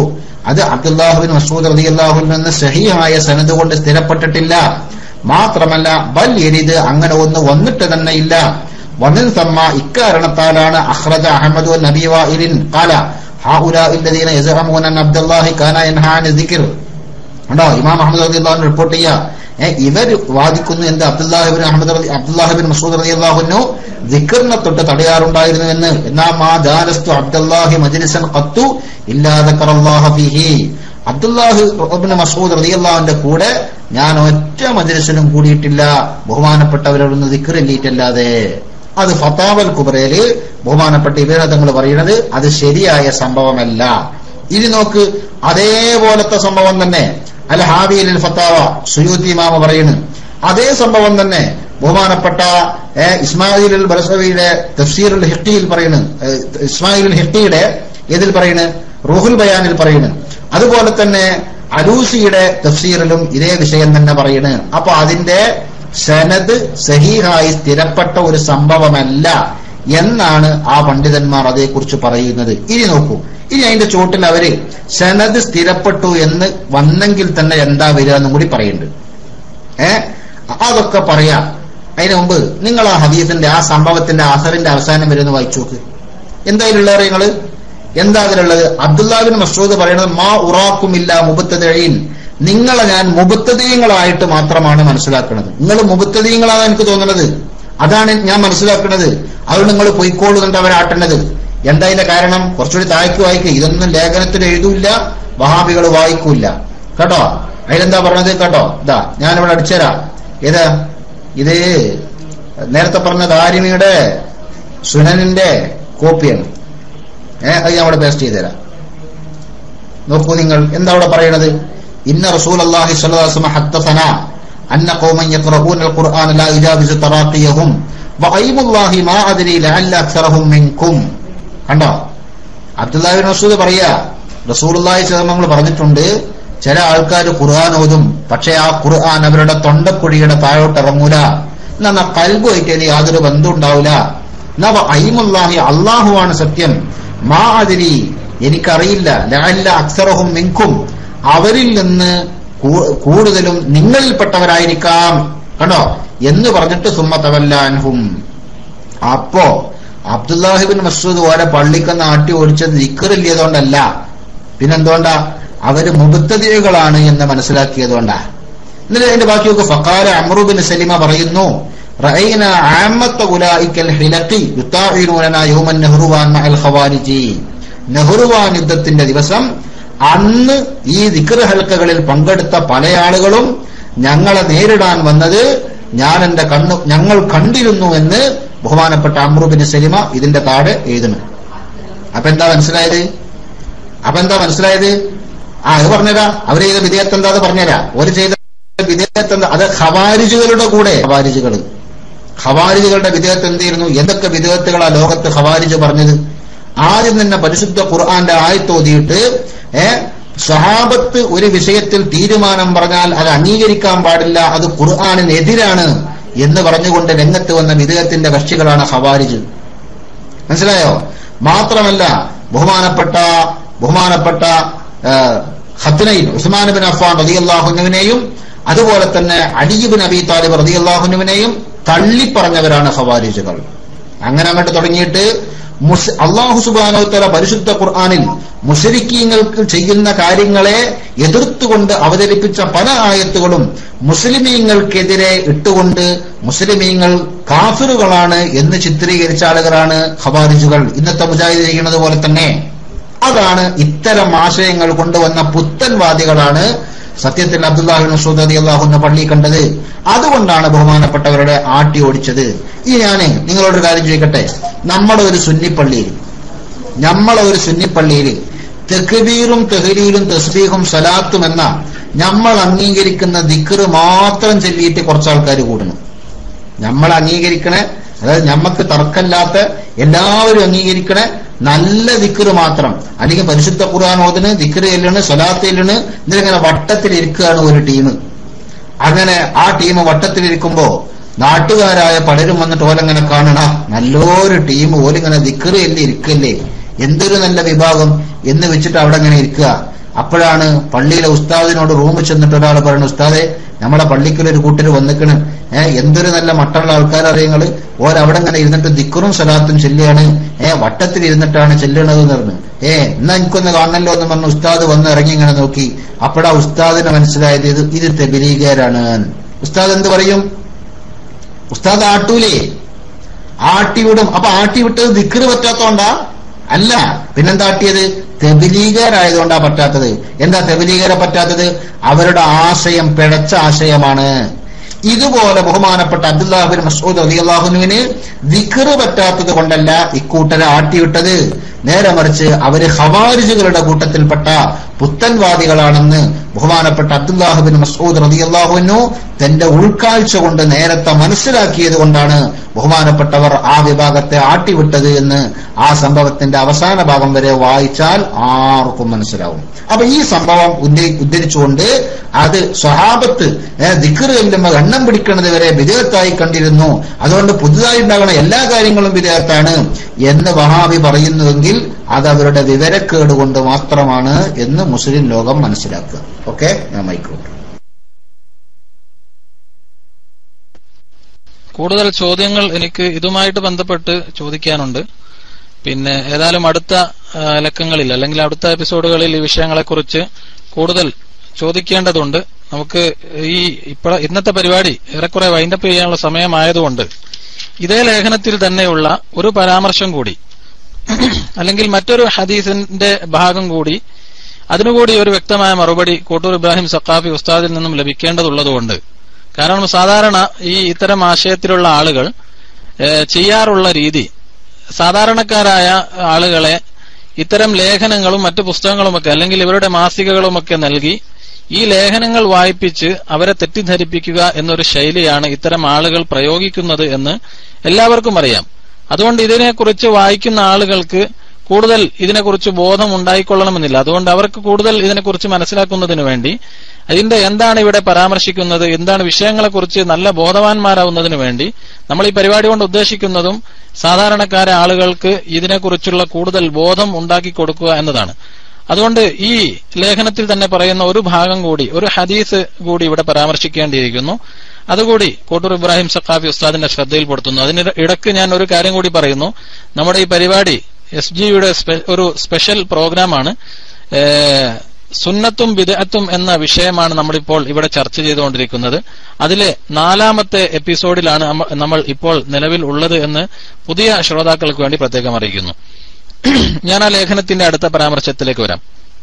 Speaker 2: അത് അബ്ദുല്ലാഹുബിൻ മസൂദ് റളിയല്ലാഹുവിൽ നിന്ന് സഹിയായ സനത് കൊണ്ട് സ്ഥിരപ്പെട്ടിട്ടില്ല മാത്രമല്ല ബൽ എരിത് അങ്ങനെ ഒന്ന് വന്നിട്ട് തന്നെ ഇല്ല വമിൻ സമ്മ ഇക്കാരണത്താലാണ് അഹ്റജ അഹമ്മദ് നബി വാഇലിൻ ഖാല ഹൗലാ ഇല്ലദീന യസ്അമൂന അൻ അബ്ദുല്ലാഹി കാന യൻഹാ അൻ ദിക്ർ ഉണ്ടോ ഇമാം അഹമ്മദ് റളിയല്ലാഹു അൻഹു റിപ്പോർട്ട് ചെയ്യുക ഏ, ഇവർ വാദിക്കുന്നു എന്ത് അബ്ദുല്ലാഹിബിൻ അഹമ്മദ് റളി- അബ്ദുല്ലാഹിബിൻ മസൂദ് റളിയല്ലാഹുവിനു ദിക്റിനെ തൊട്ട് തടയാറുണ്ടായിരുന്നു എന്ന് എന്നാ മാ ദാലസ്തു അബ്ദുല്ലാഹി മജ്ലിസൻ ഖത്തു ഇല്ലാ ദക്കറല്ലാഹ ഫീഹി അബ്ദുല്ലാഹി ഇബ്നു മസൂദ് റളിയല്ലാഹുവിന്റെ കൂടെ ഞാൻ ഒറ്റ മജ്ലിസിലും കൂടിയിട്ടില്ല ബഹുമാനപ്പെട്ടവരോടൊന്ന് ദിക്റില്ലിട്ടല്ലാതെ അത് ഫത്താവൽ കുബറയില് ബഹുമാനപ്പെട്ട ഇവരെ തങ്ങൾ പറയുന്നത് അത് ശരിയായ സംഭവമല്ല ഇനി നോക്ക് അതേപോലത്തെ സംഭവം തന്നെ അൽ ഹാബിയിൽ ഫത്താവ സുയൂത്തി മാമ പറയുന്നു അതേ സംഭവം തന്നെ ബഹുമാനപ്പെട്ട ഏ, ഇസ്മായിൽ അൽ ബറസവിയുടെ തഫ്സീർ അൽ ഹിക്കിയിൽ പറയുന്നു ഏ, ഇസ്മായിൽ അൽ ഹിക്കിയുടെ ഇതിൽ പറയുന്നു റൂഹുൽ ബയാനിൽ പറയുന്നു അതുപോലെ തന്നെ അലൂസിയുടെ തഫ്സീറിലും ഇതേ വിഷയം തന്നെ പറയുന്നു അപ്പൊ അതിന്റെ സനത് സഹീഹായി സ്ഥിരപ്പെട്ട ഒരു സംഭവമല്ല എന്നാണ് ആ പണ്ഡിതന്മാർ അതേക്കുറിച്ച് പറയുന്നത് ഇനി നോക്കൂ ഇനി അതിന്റെ ചോട്ടിൽ അവര് സനത് സ്ഥിരപ്പെട്ടു എന്ന് വന്നെങ്കിൽ തന്നെ എന്താ വരിക എന്നും കൂടി പറയുന്നുണ്ട് ഏ അതൊക്കെ പറയാം അതിനു മുമ്പ് നിങ്ങൾ ആ ഹദീസിന്റെ ആ സംഭവത്തിന്റെ അസറിന്റെ അവസാനം വരെ ഒന്ന് വായിച്ചു നോക്ക് എന്തായാലുള്ളത് നിങ്ങള് എന്താ അതിലുള്ളത് അബ്ദുല്ലാബിൻ മസൂദ് പറയുന്നത് മാ ഉറാക്കുമില്ല മുബത്തതഴീൻ നിങ്ങളെ ഞാൻ മുബത്തതീയങ്ങളായിട്ട് മാത്രമാണ് മനസ്സിലാക്കുന്നത് നിങ്ങൾ മുബത്തതീയങ്ങളാണ് എനിക്ക് തോന്നുന്നത് അതാണ് ഞാൻ മനസ്സിലാക്കുന്നത് അതുകൊണ്ട് നിങ്ങൾ പൊയ്ക്കോളൂ എന്നിട്ട് അവരാട്ടേണ്ടത് എന്താ ഇതിന്റെ കാരണം കുറച്ചുകൂടി താഴ്ക്ക് വായിക്കുക ഇതൊന്നും ലേഖനത്തിൽ എഴുതൂല്ല വഹാബികൾ വായിക്കൂല കേട്ടോ അതിലെന്താ പറഞ്ഞത് കേട്ടോ ഇതാ ഞാനിവിടെ അടിച്ചുതരാം ഇത് ഇത് നേരത്തെ പറഞ്ഞ ദാരിമിയുടെ സുനനിന്റെ കോപ്പിയാണ് ഏ അത് ഞാൻ അവിടെ പേസ്റ്റ് ചെയ്തുതരാം നോക്കൂ നിങ്ങൾ എന്താ അവിടെ പറയണത് ഇന്ന റസൂൽ അള്ളാഹി സ്വല്ലല്ലാഹു ഹദ്ദസന അന്ന ഖൗമൻ യഖറഊന അൽ ഖുർആന ലാ ഇജാവിസു തറാഖിയഹും വഅയ്മുല്ലാഹി മാ അദ്രി ലഅല്ല അക്സറഹും മിൻകും കണ്ടോ അബ്ദുല്ലാഹി ബിൻ മസൂദ് പറയാ റസൂലുള്ളാഹി സ്വലമങ്ങൾ പറഞ്ഞിട്ടുണ്ട് ചില ആൾക്കാർ ഖുർആൻ ഓതും പക്ഷെ ആ ഖുർആൻ അവരുടെ തൊണ്ടക്കുഴിയുടെ താഴോട്ട് ഇറങ്ങൂല എന്നാ കൽബുമായിട്ട് ഇനി യാതൊരു ബന്ധം ഉണ്ടാവില്ല എന്നാ അയിമുല്ലാഹി അള്ളാഹുവാണ് സത്യം മാ അതിരി എനിക്കറിയില്ല ലഅല്ല അക്സറഹും മിൻകും അവരിൽ നിന്ന് കൂ- കൂടുതലും നിങ്ങളിൽപ്പെട്ടവരായിരിക്കാം കണ്ടോ എന്ന് പറഞ്ഞിട്ട് സുമ്മത്തവല്ലാൻഹും അപ്പോ അബ്ദുല്ലാഹിബിൻ മസൂദ് ഓരോ പള്ളിക്കന്ന് ആട്ടി ഓടിച്ചത് ദിക്കറില്ലതുകൊണ്ടല്ല പിന്നെന്തുകൊണ്ടാ അവര് മുബത്തതികളാണ് എന്ന് മനസ്സിലാക്കിയതുകൊണ്ടാ എന്നിട്ട് അതിന്റെ ബാക്കി നോക്ക് ഫക്കാല അമ്രുബിൻ സലിമ പറയുന്നു റഅയ്ന ആമത്ത ഉലായിക്കൽ ഹിലഖി യുത്താഇനൂനന യൗമൻ നെഹ്റുവാൻ മഅൽ ഖവാരിജി നെഹ്റുവാൻ യുദ്ധത്തിന്റെ ദിവസം അന്ന് ഈ ദിക്ർ ഹൽക്കകളിൽ പങ്കെടുത്ത പല ആളുകളും ഞങ്ങളെ നേരിടാൻ വന്നത് ഞാൻ എന്റെ കണ്ണു ഞങ്ങൾ കണ്ടിരുന്നു എന്ന് ബഹുമാനപ്പെട്ട അമ്രുബിൻ സലിമ ഇതിന്റെ താഴെ എഴുതുന്നു അപ്പൊ എന്താ മനസ്സിലായത് അപ്പൊ എന്താ മനസ്സിലായത് ആ അത് പറഞ്ഞുതരാ അവർ ചെയ്ത വിധേയത്ത് എന്താ അത് പറഞ്ഞുതരാ ഒരു ചെയ്ത വിധേയത്ത് എന്താ അത് ഖവാരിജുകളുടെ കൂടെ ഖവാരിജുകൾ ഖവാരിജുകളുടെ വിധേയത്ത് എന്തായിരുന്നു എന്തൊക്കെ വിധേയത്തുകളാ ലോകത്ത് ഖവാരിജ് പറഞ്ഞത് ആദ്യം തന്നെ പരിശുദ്ധ ഖുർആന്റെ ആയത്തോതിയിട്ട് ഏ സഹാബത്ത് ഒരു വിഷയത്തിൽ തീരുമാനം പറഞ്ഞാൽ അത് അംഗീകരിക്കാൻ പാടില്ല അത് ഖുർആാനിനെതിരാണ് എന്ന് പറഞ്ഞുകൊണ്ട് രംഗത്ത് വന്ന വിധേയത്തിന്റെ കക്ഷികളാണ് ഖവാരിജ് മനസ്സിലായോ മാത്രമല്ല ബഹുമാനപ്പെട്ട ബഹുമാനപ്പെട്ട ഹദ്നയിൽ ഉസ്മാൻ ബിൻ അഫ്ഫാൻ റതിയല്ലാഹുനുവിനെയും അതുപോലെ തന്നെ അലിബിൻ അബി താലിബ് റതിയല്ലാഹുനുവിനെയും തള്ളിപ്പറഞ്ഞവരാണ് ഖവാരിജുകൾ അങ്ങനെ അങ്ങോട്ട് തുടങ്ങിയിട്ട് മുസ് അള്ളാഹു സുബാനോത്തല പരിശുദ്ധ ഖുർആാനിൽ മുസ്ലിക്കീങ്ങൾക്ക് ചെയ്യുന്ന കാര്യങ്ങളെ എതിർത്തുകൊണ്ട് അവതരിപ്പിച്ച പല ആയത്തുകളും മുസ്ലിമീങ്ങൾക്കെതിരെ ഇട്ടുകൊണ്ട് മുസ്ലിമീങ്ങൾ കാഫിറുകളാണ് എന്ന് ചിത്രീകരിച്ച ആളുകളാണ് ഖവാരിജുകൾ ഇന്നത്തെ മുജാഹിദ് ചെയ്യുന്നത് പോലെ തന്നെ അതാണ് ഇത്തരം ആശയങ്ങൾ കൊണ്ടുവന്ന പുത്തൻവാദികളാണ് സത്യത്തിൽ അബ്ദുല്ലാഹി മസൂദ് അലി അള്ളാഹുന്ന പള്ളി കണ്ടത് അതുകൊണ്ടാണ് ബഹുമാനപ്പെട്ടവരുടെ ആട്ടി ഓടിച്ചത് ഈ ഞാന് നിങ്ങളോടൊരു കാര്യം ചോദിക്കട്ടെ നമ്മുടെ ഒരു സുന്നിപ്പള്ളിയിൽ നമ്മളെ ഒരു സുന്നിപ്പള്ളിയിൽ തെക്കുബീറും തെഹരീലും തസ്ബീഹും സലാത്തും എന്ന നമ്മൾ അംഗീകരിക്കുന്ന ദിക്കറ് മാത്രം ചൊല്ലിയിട്ട് കുറച്ച് ആൾക്കാർ കൂടുന്നു നമ്മൾ അംഗീകരിക്കണേ അതായത് നമുക്ക് തർക്കമില്ലാത്ത എല്ലാവരും അംഗീകരിക്കണേ നല്ല ദിക്കറ് മാത്രം അല്ലെങ്കിൽ പരിശുദ്ധ ഖുർആൻ ഓതിന് ദിക്കറ് ചെല്ലണ് സ്വലാത്ത് ചെല്ലണ് ഇതിലിങ്ങനെ വട്ടത്തിലിരിക്കുകയാണ് ഒരു ടീം അങ്ങനെ ആ ടീം വട്ടത്തിലിരിക്കുമ്പോ നാട്ടുകാരായ പലരും വന്നിട്ട് ഓലങ്ങനെ കാണണ നല്ലൊരു ടീം ഓലിങ്ങനെ ദിക്കറ് എല്ലി ഇരിക്കല്ലേ എന്തൊരു നല്ല വിഭാഗം എന്ന് വെച്ചിട്ട് അവിടെ അങ്ങനെ ഇരിക്കുക അപ്പോഴാണ് പള്ളിയിലെ ഉസ്താദിനോട് റൂമിൽ ചെന്നിട്ട് ഒരാൾ പറയുന്നു ഉസ്താദെ നമ്മുടെ പള്ളിക്കൊരു കൂട്ടർ വന്നിക്കണ് ഏഹ് എന്തൊരു നല്ല മട്ടുള്ള ആൾക്കാരറിയങ്ങള് ഓരവിടെ ഇങ്ങനെ ഇരുന്നിട്ട് ദിക്കറും സലാത്തും ചെല്ലുകയാണ് ഏഹ് വട്ടത്തിൽ ഇരുന്നിട്ടാണ് ചെല്ലണത് എന്ന് പറഞ്ഞു ഏ എന്നാ എനിക്കൊന്ന് കാണണല്ലോ എന്ന് പറഞ്ഞു ഉസ്താദ് വന്ന് ഇറങ്ങി ഇങ്ങനെ നോക്കി അപ്പോഴാ ഉസ്താദിന് മനസ്സിലായത് ഇത് ഇത് തെബിലീഗരാണ് ഉസ്താദ് എന്ത് പറയും ഉസ്താദ് ആട്ടൂലേ ആട്ടിവിടും അപ്പൊ ആട്ടിവിട്ടത് ദിക്കറ് പറ്റാത്തോണ്ടാ അല്ല പിന്നെന്താ ആട്ടിയത് തെബിലീഗരായതുകൊണ്ടാ പറ്റാത്തത് എന്താ തെബിലീഗരെ പറ്റാത്തത് അവരുടെ ആശയം പിഴച്ച ആശയമാണ് ഇതുപോലെ ബഹുമാനപ്പെട്ട അബ്ദുല്ലാഹിബിൻ മസൂദ് അലിയാഹുനുവിന് ദിക്കറ് പറ്റാത്തത് കൊണ്ടല്ല ഇക്കൂട്ടരെ ആട്ടിവിട്ടത് നേരെ മറിച്ച് അവര് ഹവാരിജുകളുടെ കൂട്ടത്തിൽപ്പെട്ട പുത്തൻവാദികളാണെന്ന് ബഹുമാനപ്പെട്ട അബ്ദുല്ലാഹിബിൻ മസൂദ് റതിയല്ലാഹുവിനു തന്റെ ഉൾക്കാഴ്ച കൊണ്ട് നേരത്തെ മനസ്സിലാക്കിയത് കൊണ്ടാണ് ബഹുമാനപ്പെട്ടവർ ആ വിഭാഗത്തെ ആട്ടിവിട്ടത് എന്ന് ആ സംഭവത്തിന്റെ അവസാന ഭാഗം വരെ വായിച്ചാൽ ആർക്കും മനസ്സിലാവും അപ്പൊ ഈ സംഭവം ഉദ്ധ- ഉദ്ധരിച്ചുകൊണ്ട് അത് സ്വഹാബത്ത് ദിക്കറ് ചെല്ലുമ്പോൾ എണ്ണം പിടിക്കുന്നത് വരെ വിദേഹത്തായി കണ്ടിരുന്നു അതുകൊണ്ട് പുതുതായി ഉണ്ടാകുന്ന എല്ലാ കാര്യങ്ങളും വിദേഹത്താണ് എന്ന് വഹാബി പറയുന്നുവെങ്കിൽ അത് അവരുടെ വിവരക്കേട് കൊണ്ട് മാത്രമാണ് എന്ന് മുസ്ലിം ലോകം മനസ്സിലാക്കുക ഓക്കെ ഞാൻ മൈക്കോട്ടെ
Speaker 1: കൂടുതൽ ചോദ്യങ്ങൾ എനിക്ക് ഇതുമായിട്ട് ബന്ധപ്പെട്ട് ചോദിക്കാനുണ്ട് പിന്നെ ഏതായാലും അടുത്ത ആ, ലക്കങ്ങളിൽ അല്ലെങ്കിൽ അടുത്ത എപ്പിസോഡുകളിൽ ഈ വിഷയങ്ങളെക്കുറിച്ച് കൂടുതൽ ചോദിക്കേണ്ടതുണ്ട് നമുക്ക് ഈ ഇപ്പോൾ ഇന്നത്തെ പരിപാടി ഏറെക്കുറെ വൈൻഡപ്പ് ചെയ്യാനുള്ള സമയമായതുകൊണ്ട് ഇതേ ലേഖനത്തിൽ തന്നെയുള്ള ഒരു പരാമർശം കൂടി അല്ലെങ്കിൽ മറ്റൊരു ഹദീസിന്റെ ഭാഗം കൂടി അതിനുകൂടി ഒരു വ്യക്തമായ മറുപടി കോട്ടൂർ ഇബ്രാഹിം സക്കാഫി ഉസ്താദിൽ നിന്നും ലഭിക്കേണ്ടതുള്ളതുകൊണ്ട് കാരണം സാധാരണ ഈ ഇത്തരം ആശയത്തിലുള്ള ആളുകൾ ഏഹ്, ചെയ്യാറുള്ള രീതി സാധാരണക്കാരായ ആളുകളെ ഇത്തരം ലേഖനങ്ങളും മറ്റു പുസ്തകങ്ങളുമൊക്കെ അല്ലെങ്കിൽ ഇവരുടെ മാസികകളുമൊക്കെ നൽകി ഈ ലേഖനങ്ങൾ വായിപ്പിച്ച് അവരെ തെറ്റിദ്ധരിപ്പിക്കുക എന്നൊരു ശൈലിയാണ് ഇത്തരം ആളുകൾ പ്രയോഗിക്കുന്നത് എന്ന് എല്ലാവർക്കും അറിയാം അതുകൊണ്ട് ഇതിനെക്കുറിച്ച് വായിക്കുന്ന ആളുകൾക്ക് കൂടുതൽ ഇതിനെക്കുറിച്ച് ബോധം ഉണ്ടായിക്കൊള്ളണമെന്നില്ല അതുകൊണ്ട് അവർക്ക് കൂടുതൽ ഇതിനെക്കുറിച്ച് മനസ്സിലാക്കുന്നതിന് വേണ്ടി അതിന്റെ എന്താണ് ഇവിടെ പരാമർശിക്കുന്നത് എന്താണ് വിഷയങ്ങളെക്കുറിച്ച് നല്ല ബോധവാന്മാരാവുന്നതിന് വേണ്ടി നമ്മൾ ഈ പരിപാടി കൊണ്ട് ഉദ്ദേശിക്കുന്നതും സാധാരണക്കാരെ ആളുകൾക്ക് ഇതിനെക്കുറിച്ചുള്ള കൂടുതൽ ബോധം ഉണ്ടാക്കി കൊടുക്കുക എന്നതാണ് അതുകൊണ്ട് ഈ ലേഖനത്തിൽ തന്നെ പറയുന്ന ഒരു ഭാഗം കൂടി ഒരു ഹദീസ് കൂടി ഇവിടെ പരാമർശിക്കേണ്ടിയിരിക്കുന്നു അതുകൂടി കോട്ടൂർ ഇബ്രാഹിം സഖാഫി ഉസ്താദിന്റെ ശ്രദ്ധയിൽപ്പെടുത്തുന്നു അതിന് ഇടക്ക് ഞാൻ ഒരു കാര്യം കൂടി പറയുന്നു നമ്മുടെ ഈ പരിപാടി എസ് ജിയുടെ ഒരു സ്പെഷ്യൽ പ്രോഗ്രാമാണ് ഏഹ്, സുന്നത്തും ബിദഅത്തും എന്ന വിഷയമാണ് നമ്മളിപ്പോൾ ഇവിടെ ചർച്ച ചെയ്തുകൊണ്ടിരിക്കുന്നത് അതിലെ നാലാമത്തെ എപ്പിസോഡിലാണ് നമ്മ- നമ്മൾ ഇപ്പോൾ നിലവിൽ ഉള്ളത് എന്ന് പുതിയ ശ്രോതാക്കൾക്ക് വേണ്ടി പ്രത്യേകം അറിയിക്കുന്നു ഞാൻ ആ ലേഖനത്തിന്റെ അടുത്ത പരാമർശത്തിലേക്ക് വരാം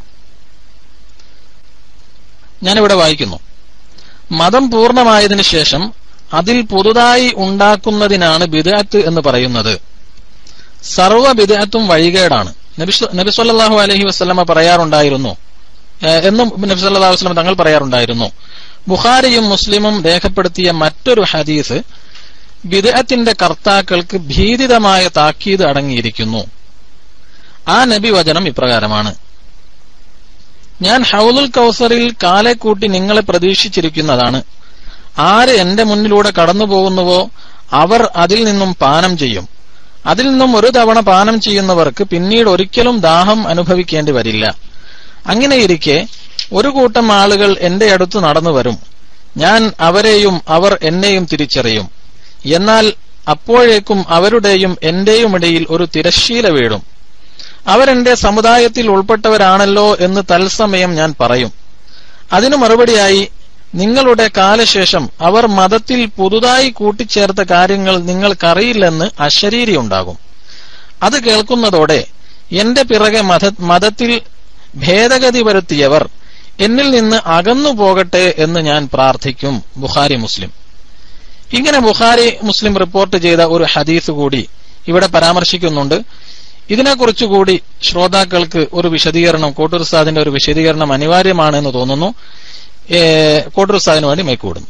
Speaker 1: ഞാനിവിടെ വായിക്കുന്നു മതം പൂർണ്ണമായതിനു ശേഷം അതിൽ പുതുതായി ഉണ്ടാക്കുന്നതിനാണ് ബിദഅത്ത് എന്ന് പറയുന്നത് സർവ്വ ബിദഅത്തും വഴികേടാണ് നബി സ- നബി സല്ലല്ലാഹു അലൈഹി വസല്ലമ പറയാറുണ്ടായിരുന്നു ഏഹ് എന്നും നബി സല്ലല്ലാഹു അലൈഹി വസല്ലം തങ്ങൾ പറയാറുണ്ടായിരുന്നു ബുഖാരിയും മുസ്ലിമും രേഖപ്പെടുത്തിയ മറ്റൊരു ഹദീസ് ബിദഅത്തിന്റെ കർത്താക്കൾക്ക് ഭീതിതമായ താക്കീത് അടങ്ങിയിരിക്കുന്നു ആ നബി വചനം ഇപ്രകാരമാണ് ഞാൻ ഹൗലുൽ കൗസറിൽ കാലെ കൂട്ടി നിങ്ങളെ പ്രതീക്ഷിച്ചിരിക്കുന്നതാണ് ആര് എന്റെ മുന്നിലൂടെ കടന്നു പോകുന്നുവോ അവർ അതിൽ നിന്നും പാനം ചെയ്യും അതിൽ നിന്നും ഒരു തവണ പാനം ചെയ്യുന്നവർക്ക് പിന്നീട് ഒരിക്കലും ദാഹം അനുഭവിക്കേണ്ടി വരില്ല അങ്ങനെയിരിക്കെ ഒരു കൂട്ടം ആളുകൾ എന്റെ അടുത്ത് നടന്നു വരും ഞാൻ അവരെയും അവർ എന്നെയും തിരിച്ചറിയും എന്നാൽ അപ്പോഴേക്കും അവരുടെയും എന്റെയും ഇടയിൽ ഒരു തിരശ്ശീല വീഴും അവരെന്റെ സമുദായത്തിൽ ഉൾപ്പെട്ടവരാണല്ലോ എന്ന് തത്സമയം ഞാൻ പറയും അതിനു മറുപടിയായി നിങ്ങളുടെ കാലശേഷം അവർ മതത്തിൽ പുതുതായി കൂട്ടിച്ചേർത്ത കാര്യങ്ങൾ നിങ്ങൾക്കറിയില്ലെന്ന് അശരീരി ഉണ്ടാകും അത് കേൾക്കുന്നതോടെ എന്റെ പിറകെ മത മതത്തിൽ ഭേദഗതി വരുത്തിയവർ എന്നിൽ നിന്ന് അകന്നു പോകട്ടെ എന്ന് ഞാൻ പ്രാർത്ഥിക്കും ബുഖാരി മുസ്ലിം ഇങ്ങനെ ബുഖാരി മുസ്ലിം റിപ്പോർട്ട് ചെയ്ത ഒരു ഹദീസ് കൂടി ഇവിടെ പരാമർശിക്കുന്നുണ്ട് ഇതിനെക്കുറിച്ചുകൂടി ശ്രോതാക്കൾക്ക് ഒരു വിശദീകരണം കോട്ടൂർ ഉസ്താദിന്റെ ഒരു വിശദീകരണം അനിവാര്യമാണ് എന്ന് തോന്നുന്നു ഏഹ് കോട്ടൂർ ഉസ്താദിന് വേണ്ടി മൈക്കൂടുന്നു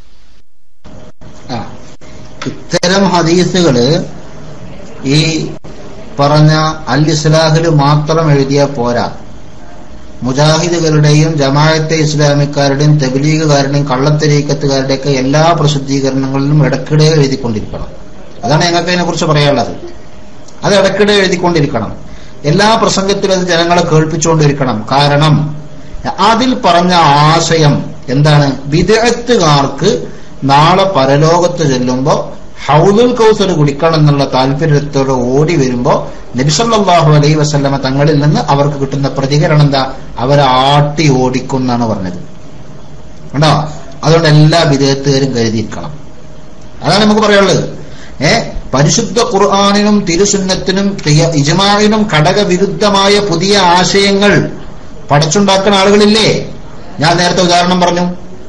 Speaker 2: ആ. ഇത്തരം ഹദീസുകള് ഈ പറഞ്ഞ അൽ ഇസ്ലാഹില് മാത്രം എഴുതിയാൽ പോരാ മുജാഹിദുകളുടെയും ജമാഅത്തെ ഇസ്ലാമിക്കാരുടെയും തബ്ലീഗുകാരുടെയും കള്ളത്തരീക്കത്തുകാരുടെയൊക്കെ എല്ലാ പ്രസിദ്ധീകരണങ്ങളിലും ഇടയ്ക്കിടെ എഴുതിക്കൊണ്ടിരിക്കണം അതാണ് ഞങ്ങൾക്ക് അതിനെക്കുറിച്ച് പറയാനുള്ളത് അത് ഇടയ്ക്കിടെ എഴുതിക്കൊണ്ടിരിക്കണം എല്ലാ പ്രസംഗത്തിലും അത് ജനങ്ങളെ കേൾപ്പിച്ചുകൊണ്ടിരിക്കണം കാരണം അതിൽ പറഞ്ഞ ആശയം എന്താണ് വിദഗ്ധകാർക്ക് നാളെ പരലോകത്ത് ചെല്ലുമ്പോ ഹൗലുൽ കൗസർ കുടിക്കണം എന്നുള്ള താല്പര്യത്തോടെ ഓടി വരുമ്പോ നബിസല്ലാഹു അലൈ വസല്ലമ തങ്ങളിൽ നിന്ന് അവർക്ക് കിട്ടുന്ന പ്രതികരണം എന്താ അവരെ ആട്ടി ഓടിക്കും എന്നാണ് പറഞ്ഞത് കണ്ടോ അതുകൊണ്ട് എല്ലാ വിധേയത്തുകാരും കരുതിയിരിക്കണം അതാണ് നമുക്ക് പറയാനുള്ളത് ഏ പരിശുദ്ധ ഖുർആാനിനും തിരുസുന്നത്തിനും തിയ- ഇജ്മാഇനും ഘടകവിരുദ്ധമായ പുതിയ ആശയങ്ങൾ പടച്ചുണ്ടാക്കുന്ന ആളുകളില്ലേ ഞാൻ നേരത്തെ ഉദാഹരണം പറഞ്ഞു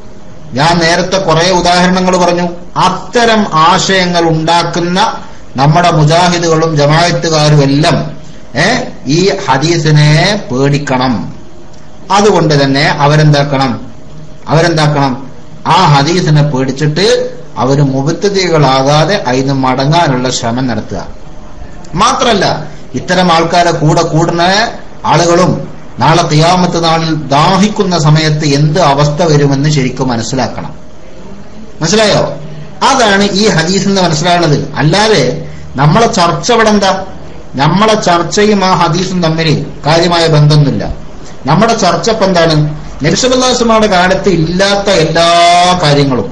Speaker 2: ഞാൻ നേരത്തെ കുറെ ഉദാഹരണങ്ങൾ പറഞ്ഞു അത്തരം ആശയങ്ങൾ ഉണ്ടാക്കുന്ന നമ്മുടെ മുജാഹിദുകളും ജമായത്തുകാരും എല്ലാം ഏ ഈ ഹദീസിനെ പേടിക്കണം അതുകൊണ്ട് തന്നെ അവരെന്താക്കണം അവരെന്താക്കണം ആ ഹദീസിനെ പേടിച്ചിട്ട് അവർ മുബത്തതികളാകാതെ അതിന് മടങ്ങാനുള്ള ശ്രമം നടത്തുക മാത്രല്ല ഇത്തരം ആൾക്കാരെ കൂടെ കൂടുന്ന ആളുകളും നാളെ തിയാമത്ത് നാളിൽ ദാഹിക്കുന്ന സമയത്ത് എന്ത് അവസ്ഥ വരുമെന്ന് ശരിക്കും മനസ്സിലാക്കണം മനസ്സിലായോ അതാണ് ഈ ഹദീസ് എന്ന് മനസ്സിലാകുന്നത് അല്ലാതെ നമ്മളെ ചർച്ച ഇവിടെ എന്താ നമ്മളെ ചർച്ചയും ആ ഹദീസും തമ്മിൽ കാര്യമായ ബന്ധമൊന്നുമില്ല നമ്മുടെ ചർച്ച ഇപ്പൊ എന്താണ് നബിസല്ലാസ്ലമയുടെ കാലത്ത് ഇല്ലാത്ത എല്ലാ കാര്യങ്ങളും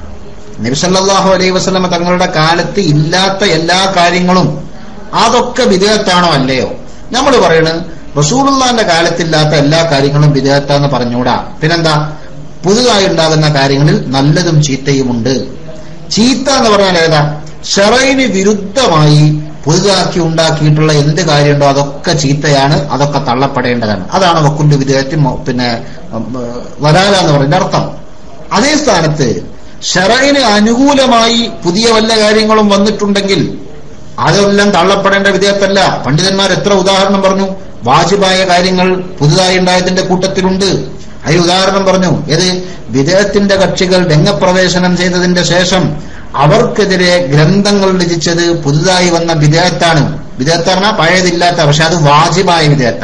Speaker 2: നബിസല്ലാഹു അലൈഹി വസ്ലമ തങ്ങളുടെ കാലത്ത് ഇല്ലാത്ത എല്ലാ കാര്യങ്ങളും അതൊക്കെ വിധേയത്താണോ അല്ലയോ നമ്മൾ പറയണത് റസൂലുള്ളാന്റെ കാലത്തില്ലാത്ത എല്ലാ കാര്യങ്ങളും വിധേയത്താന്ന് പറഞ്ഞൂടാ പിന്നെന്താ പുതുതായി ഉണ്ടാകുന്ന കാര്യങ്ങളിൽ നല്ലതും ചീത്തയുമുണ്ട് ചീത്ത എന്ന് പറഞ്ഞാൽ ഏതാ ഷെറൈന് വിരുദ്ധമായി പുതുതാക്കി ഉണ്ടാക്കിയിട്ടുള്ള എന്ത് കാര്യമുണ്ടോ അതൊക്കെ ചീത്തയാണ് അതൊക്കെ തള്ളപ്പെടേണ്ടതാണ് അതാണ് വക്കുന്റെ വിധേയത്തിൽ പിന്നെ ഉം, വരാല എന്ന് പറയുന്ന അർത്ഥം അതേ സ്ഥാനത്ത് ഷെറൈന് അനുകൂലമായി പുതിയ വല്ല കാര്യങ്ങളും വന്നിട്ടുണ്ടെങ്കിൽ അതെല്ലാം തള്ളപ്പെടേണ്ട വിധേയത്തല്ല പണ്ഡിതന്മാർ എത്ര ഉദാഹരണം പറഞ്ഞു വാജിബായ കാര്യങ്ങൾ പുതുതായി ഉണ്ടായതിന്റെ കൂട്ടത്തിലുണ്ട് അതിൽ ഉദാഹരണം പറഞ്ഞു ഏത് വിദേഹത്തിന്റെ കക്ഷികൾ രംഗപ്രവേശനം ചെയ്തതിന്റെ ശേഷം അവർക്കെതിരെ ഗ്രന്ഥങ്ങൾ രചിച്ചത് പുതുതായി വന്ന വിദേഹത്താണ് വിദേഹത്ത് പറഞ്ഞാൽ പഴയതില്ലാത്ത പക്ഷെ അത് വാജിബായ വിദേഹത്ത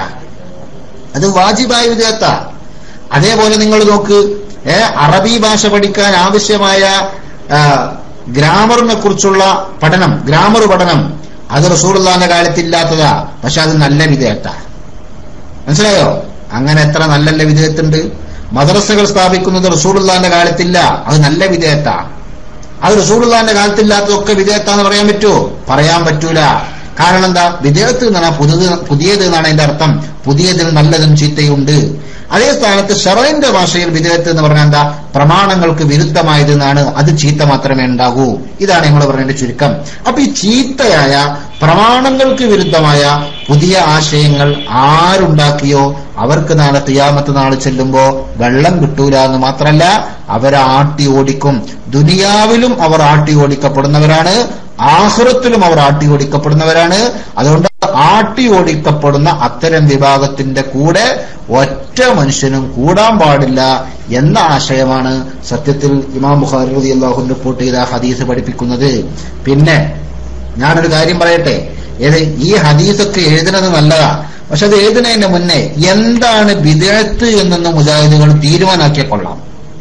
Speaker 2: അത് വാജിബായ വിദേഹത്ത അതേപോലെ നിങ്ങൾ നോക്ക് ഏ അറബി ഭാഷ പഠിക്കാൻ ആവശ്യമായ ആ, ഗ്രാമറിനെ കുറിച്ചുള്ള പഠനം ഗ്രാമർ പഠനം അത് റസൂറുല്ലാന്റെ കാലത്തില്ലാത്തതാ പക്ഷെ അത് നല്ല വിധേയത്ത മനസ്സിലായോ അങ്ങനെ എത്ര നല്ല വിധേയത്തുണ്ട് മദ്രസകൾ സ്ഥാപിക്കുന്നത് റസൂറുല്ലാന്റെ കാലത്തില്ല അത് നല്ല വിധേയത്ത അത് റസൂറുല്ലാന്റെ കാലത്തില്ലാത്തതൊക്കെ വിധേയത്താന്ന് പറയാൻ പറ്റുമോ പറയാൻ പറ്റൂല കാരണം എന്താ വിധേയത്ത് എന്ന് പറഞ്ഞാൽ പുതിയത് പുതിയത് എന്നാണ് അതിന്റെ അർത്ഥം പുതിയതിൽ നല്ലതും ചീത്തയുണ്ട് അതേ സ്ഥാനത്ത് ഷറൈന്റെ ഭാഷയിൽ വിധേയത്ത് എന്ന് പറഞ്ഞാൽ എന്താ പ്രമാണങ്ങൾക്ക് വിരുദ്ധമായത് എന്നാണ് അത് ചീത്ത മാത്രമേ ഉണ്ടാകൂ ഇതാണ് നമ്മൾ പറഞ്ഞതിന്റെ ചുരുക്കം അപ്പൊ ഈ ചീത്തയായ പ്രമാണങ്ങൾക്ക് വിരുദ്ധമായ പുതിയ ആശയങ്ങൾ ആരുണ്ടാക്കിയോ അവർക്ക് നാളെ തിയാമത്ത് നാളെ ചെല്ലുമ്പോ വെള്ളം കിട്ടൂല എന്ന് മാത്രമല്ല അവരെ ആട്ടി ഓടിക്കും ദുനിയാവിലും അവർ ആട്ടി ഓടിക്കപ്പെടുന്നവരാണ് ആഹുറത്തിലും അവർ ആട്ടി ഓടിക്കപ്പെടുന്നവരാണ് അതുകൊണ്ട് ആട്ടി ഓടിക്കപ്പെടുന്ന അത്തരം വിഭാഗത്തിന്റെ കൂടെ ഒറ്റ മനുഷ്യനും കൂടാൻ പാടില്ല എന്ന ആശയമാണ് സത്യത്തിൽ ഇമാം ബുഖാരി റതി അള്ളാഹു റിപ്പോർട്ട് ചെയ്ത ഹദീസ് പഠിപ്പിക്കുന്നത് പിന്നെ ഞാനൊരു കാര്യം പറയട്ടെ ഏത് ഈ ഹദീസൊക്കെ എഴുതുന്നത് നല്ലതാ പക്ഷെ അത് എഴുതുന്നതിന് മുന്നേ എന്താണ് വിദേഹത്ത് എന്നൊന്ന് മുജാഹിദുകൾ തീരുമാനാക്കിയ കൊള്ളാം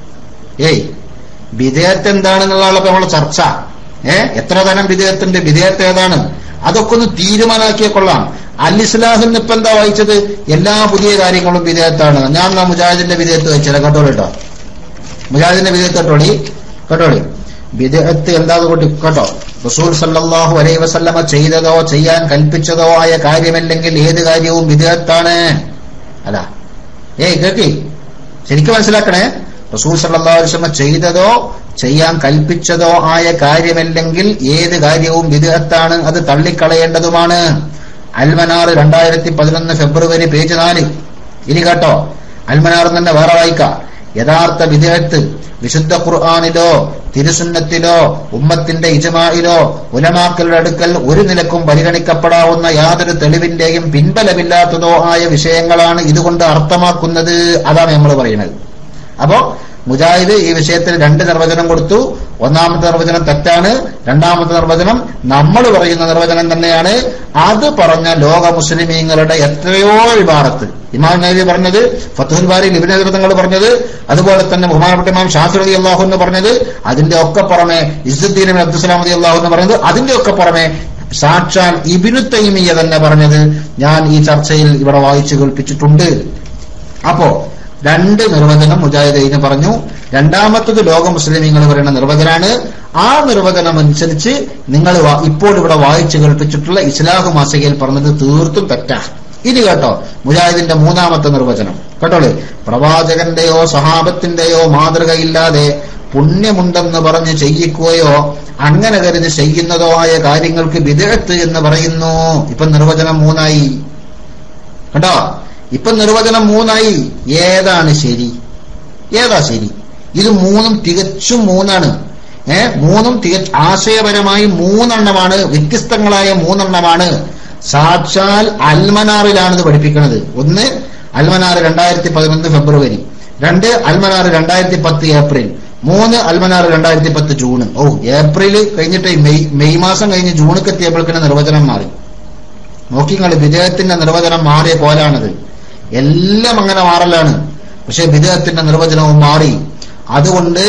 Speaker 2: ഏയ് വിധേയത്ത് എന്താണെന്നുള്ള നമ്മളെ ചർച്ച ഏ എത്ര തരം വിധേയത്തുണ്ട് വിധേയത്ത് ഏതാണ് അതൊക്കെ ഒന്ന് തീരുമാനാക്കിയ കൊള്ളാം അൽ ഇസ്ലാഹിൽ ഇപ്പൊ എന്താ വായിച്ചത് എല്ലാ പുതിയ കാര്യങ്ങളും വിധേയത്താണ് ഞാൻ എന്നാ മുജാഹിദിന്റെ വിധേയത്ത് വായിച്ചത് കേട്ടോളൂ കേട്ടോ മുജാഹിദിന്റെ വിധേയത്ത് കേട്ടോളി കേട്ടോളി വിധേയത്ത് എന്താന്ന് കൂട്ടി കേട്ടോ റസൂൽ സല്ലല്ലാഹു അലൈഹി വസല്ലമ ചെയ്തതോ ചെയ്യാൻ കൽപ്പിച്ചതോ ആയ കാര്യമല്ലെങ്കിൽ ഏത് കാര്യവും വിധേയത്താണ് അല്ല ഏയ് കേക്കി ശരിക്കും മനസ്സിലാക്കണേ റസൂൽ സല്ലല്ലാഹു അലൈഹി വസല്ലമ ചെയ്തതോ ചെയ്യാൻ കൽപ്പിച്ചതോ ആയ കാര്യമല്ലെങ്കിൽ ഏത് കാര്യവും വിധേയത്താണ് അത് തള്ളിക്കളയേണ്ടതുമാണ് അൽമനാർ രണ്ടായിരത്തി പതിനൊന്ന് ഫെബ്രുവരി പേജ് നാല് ഇനി കേട്ടോ അൽമനാർ തന്നെ വേറെ വായിക്കാം യഥാർത്ഥ വിധേയത്ത് വിശുദ്ധ ഖുർആാനിലോ തിരുസുന്നത്തിലോ ഉമ്മത്തിന്റെ ഇജമായിലോ ഉലമാക്കളുടെ അടുക്കൽ ഒരു നിലക്കും പരിഗണിക്കപ്പെടാവുന്ന യാതൊരു തെളിവിന്റെയും പിൻബലമില്ലാത്തതോ ആയ വിഷയങ്ങളാണ് ഇതുകൊണ്ട് അർത്ഥമാക്കുന്നത് അതാണ് നമ്മൾ പറയുന്നത് അപ്പോ മുജാഹിദ് ഈ വിഷയത്തിൽ രണ്ട് നിർവചനം കൊടുത്തു ഒന്നാമത്തെ നിർവചനം തെറ്റാണ് രണ്ടാമത്തെ നിർവചനം നമ്മൾ പറയുന്ന നിർവചനം തന്നെയാണ് അത് പറഞ്ഞ ലോക മുസ്ലിമീങ്ങളുടെ എത്രയോ വിഭാഗത്ത് ഇമാം നബി പറഞ്ഞത് ഫത്തുൽ ബാരി ലിബിനങ്ങൾ പറഞ്ഞത് അതുപോലെ തന്നെ ബഹുമാനപ്പെട്ട ഇമാം ഷാഫി അള്ളാഹു എന്ന് പറഞ്ഞത് അതിന്റെ ഒക്കെ പുറമെ ഇസുദ്ദീൻ അബ്ദുസ്ലാം അലി അള്ളാഹു എന്ന് പറഞ്ഞത് അതിന്റെ ഒക്കെ പുറമെ സാക്ഷാൽ ഇബിനു തൈമിയ തന്നെ പറഞ്ഞത് ഞാൻ ഈ ചർച്ചയിൽ ഇവിടെ വായിച്ചു കേൾപ്പിച്ചിട്ടുണ്ട് അപ്പോ രണ്ട് നിർവചനം മുജാഹിദീന് പറഞ്ഞു രണ്ടാമത്തത് ലോക മുസ്ലിമീങ്ങൾ പറയുന്ന നിർവചനാണ് ആ നിർവചനം അനുസരിച്ച് നിങ്ങൾ വാ- ഇപ്പോൾ ഇവിടെ വായിച്ചു കേൾപ്പിച്ചിട്ടുള്ള ഇസ്ലാഹു മാസികയിൽ പറഞ്ഞത് തീർത്തും തെറ്റാ ഇനി കേട്ടോ മുജാഹിദിന്റെ മൂന്നാമത്തെ നിർവചനം കേട്ടോളെ പ്രവാചകന്റെയോ സഹാബത്തിന്റെയോ മാതൃകയില്ലാതെ പുണ്യമുണ്ടെന്ന് പറഞ്ഞ് ചെയ്യിക്കുകയോ അങ്ങനെ കരുതി ചെയ്യുന്നതോ ആയ കാര്യങ്ങൾക്ക് വിദഗ്ധ് എന്ന് പറയുന്നു ഇപ്പൊ നിർവചനം മൂന്നായി കേട്ടോ ഇപ്പൊ നിർവചനം മൂന്നായി ഏതാണ് ശരി ഏതാ ശരി ഇത് മൂന്നും തികച്ചും മൂന്നാണ് ഏ മൂന്നും തികച്ച ആശയപരമായി മൂന്നെണ്ണമാണ് വ്യത്യസ്തങ്ങളായ മൂന്നെണ്ണമാണ് സാക്ഷാൽ അൽമനാറിലാണ് ഇത് പഠിപ്പിക്കുന്നത് ഒന്ന് അൽമനാർ രണ്ടായിരത്തി പതിനൊന്ന് ഫെബ്രുവരി രണ്ട് അൽമനാർ രണ്ടായിരത്തി പത്ത് ഏപ്രിൽ മൂന്ന് അൽമനാർ രണ്ടായിരത്തി പത്ത് ജൂൺ ഓ ഏപ്രിൽ കഴിഞ്ഞിട്ട് മെയ് മെയ് മാസം കഴിഞ്ഞ് ജൂണൊക്കെ എത്തിയപ്പോഴേക്കിന് നിർവചനം മാറി നോക്കിങ്ങൾ വിദേഹത്തിന്റെ നിർവചനം മാറിയ കോലാണത് എല്ലാം അങ്ങനെ മാറലാണ് പക്ഷെ വിദേഹത്തിന്റെ നിർവചനവും മാറി അതുകൊണ്ട്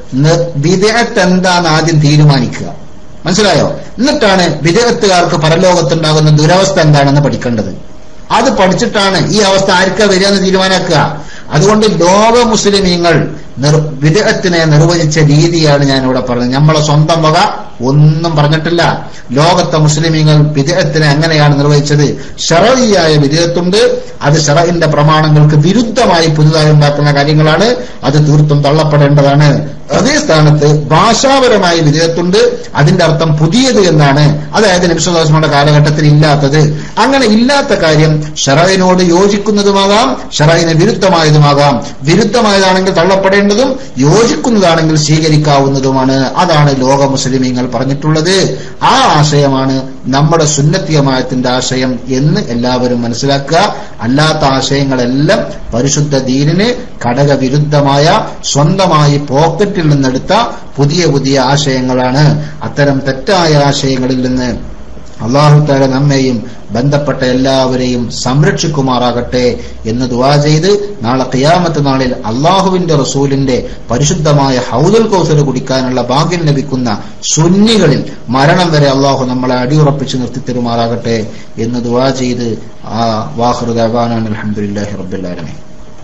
Speaker 2: വിദേഹത്ത് എന്താന്ന് ആദ്യം തീരുമാനിക്കുക മനസ്സിലായോ എന്നിട്ടാണ് വിദേഹത്തുകാർക്ക് പരലോകത്തുണ്ടാകുന്ന ദുരവസ്ഥ എന്താണെന്ന് പഠിക്കേണ്ടത് അത് പഠിച്ചിട്ടാണ് ഈ അവസ്ഥ ആർക്കാ വരിക എന്ന് തീരുമാനാക്കുക അതുകൊണ്ട് ലോക മുസ്ലിമീങ്ങൾ നിർ വിദേഹത്തിനെ നിർവചിച്ച രീതിയാണ് ഞാൻ ഇവിടെ പറഞ്ഞത് നമ്മളെ സ്വന്തം വക ഒന്നും പറഞ്ഞിട്ടില്ല ലോകത്തെ മുസ്ലിമീങ്ങൾ വിദേഹത്തിനെ അങ്ങനെയാണ് നിർവഹിച്ചത് ഷറയിയായ വിദേഹത്തുണ്ട് അത് ഷറയിന്റെ പ്രമാണങ്ങൾക്ക് വിരുദ്ധമായി പുതുതായി ഉണ്ടാക്കുന്ന കാര്യങ്ങളാണ് അത് തീർത്തും തള്ളപ്പെടേണ്ടതാണ് അതേ സ്ഥാനത്ത് ഭാഷാപരമായ വിധേയത്തുണ്ട് അതിന്റെ അർത്ഥം പുതിയത് എന്നാണ് അതായത് നബിസ്വലാസ്മയുടെ കാലഘട്ടത്തിൽ ഇല്ലാത്തത് അങ്ങനെ ഇല്ലാത്ത കാര്യം ഷറയിനോട് യോജിക്കുന്നതുമാകാം ഷറയിന് വിരുദ്ധമായതുമാകാം വിരുദ്ധമായതാണെങ്കിൽ തള്ളപ്പെടേണ്ടതും യോജിക്കുന്നതാണെങ്കിൽ സ്വീകരിക്കാവുന്നതുമാണ് അതാണ് ലോക മുസ്ലിമീങ്ങൾ പറഞ്ഞിട്ടുള്ളത് ആ ആശയമാണ് നമ്മുടെ സുന്നത്തിയമായത്തിന്റെ ആശയം എന്ന് എല്ലാവരും മനസ്സിലാക്കുക അല്ലാത്ത ആശയങ്ങളെല്ലാം പരിശുദ്ധ ദീനിന് ഘടകവിരുദ്ധമായ സ്വന്തമായി പോക്കറ്റിൽ നിന്നെടുത്ത പുതിയ പുതിയ ആശയങ്ങളാണ് അത്തരം തെറ്റായ ആശയങ്ങളിൽ നിന്ന് അള്ളാഹുത്താല നമ്മെയും ബന്ധപ്പെട്ട എല്ലാവരെയും സംരക്ഷിക്കുമാറാകട്ടെ എന്ന് ദുവാ ചെയ്ത് നാളെ ഖിയാമത്ത് നാളിൽ അള്ളാഹുവിന്റെ റസൂലിന്റെ പരിശുദ്ധമായ ഹൗദുൽ കൗസർ കുടിക്കാനുള്ള ഭാഗ്യം ലഭിക്കുന്ന സുന്നികളിൽ മരണം വരെ അള്ളാഹു നമ്മളെ അടിയുറപ്പിച്ച് നിർത്തിത്തരുമാറാകട്ടെ എന്ന് ദുവാ ചെയ്ത് ആ വാഹൃദാൻ അലഹമുല്ലാഹി റബ്ബുല്ലാലമേ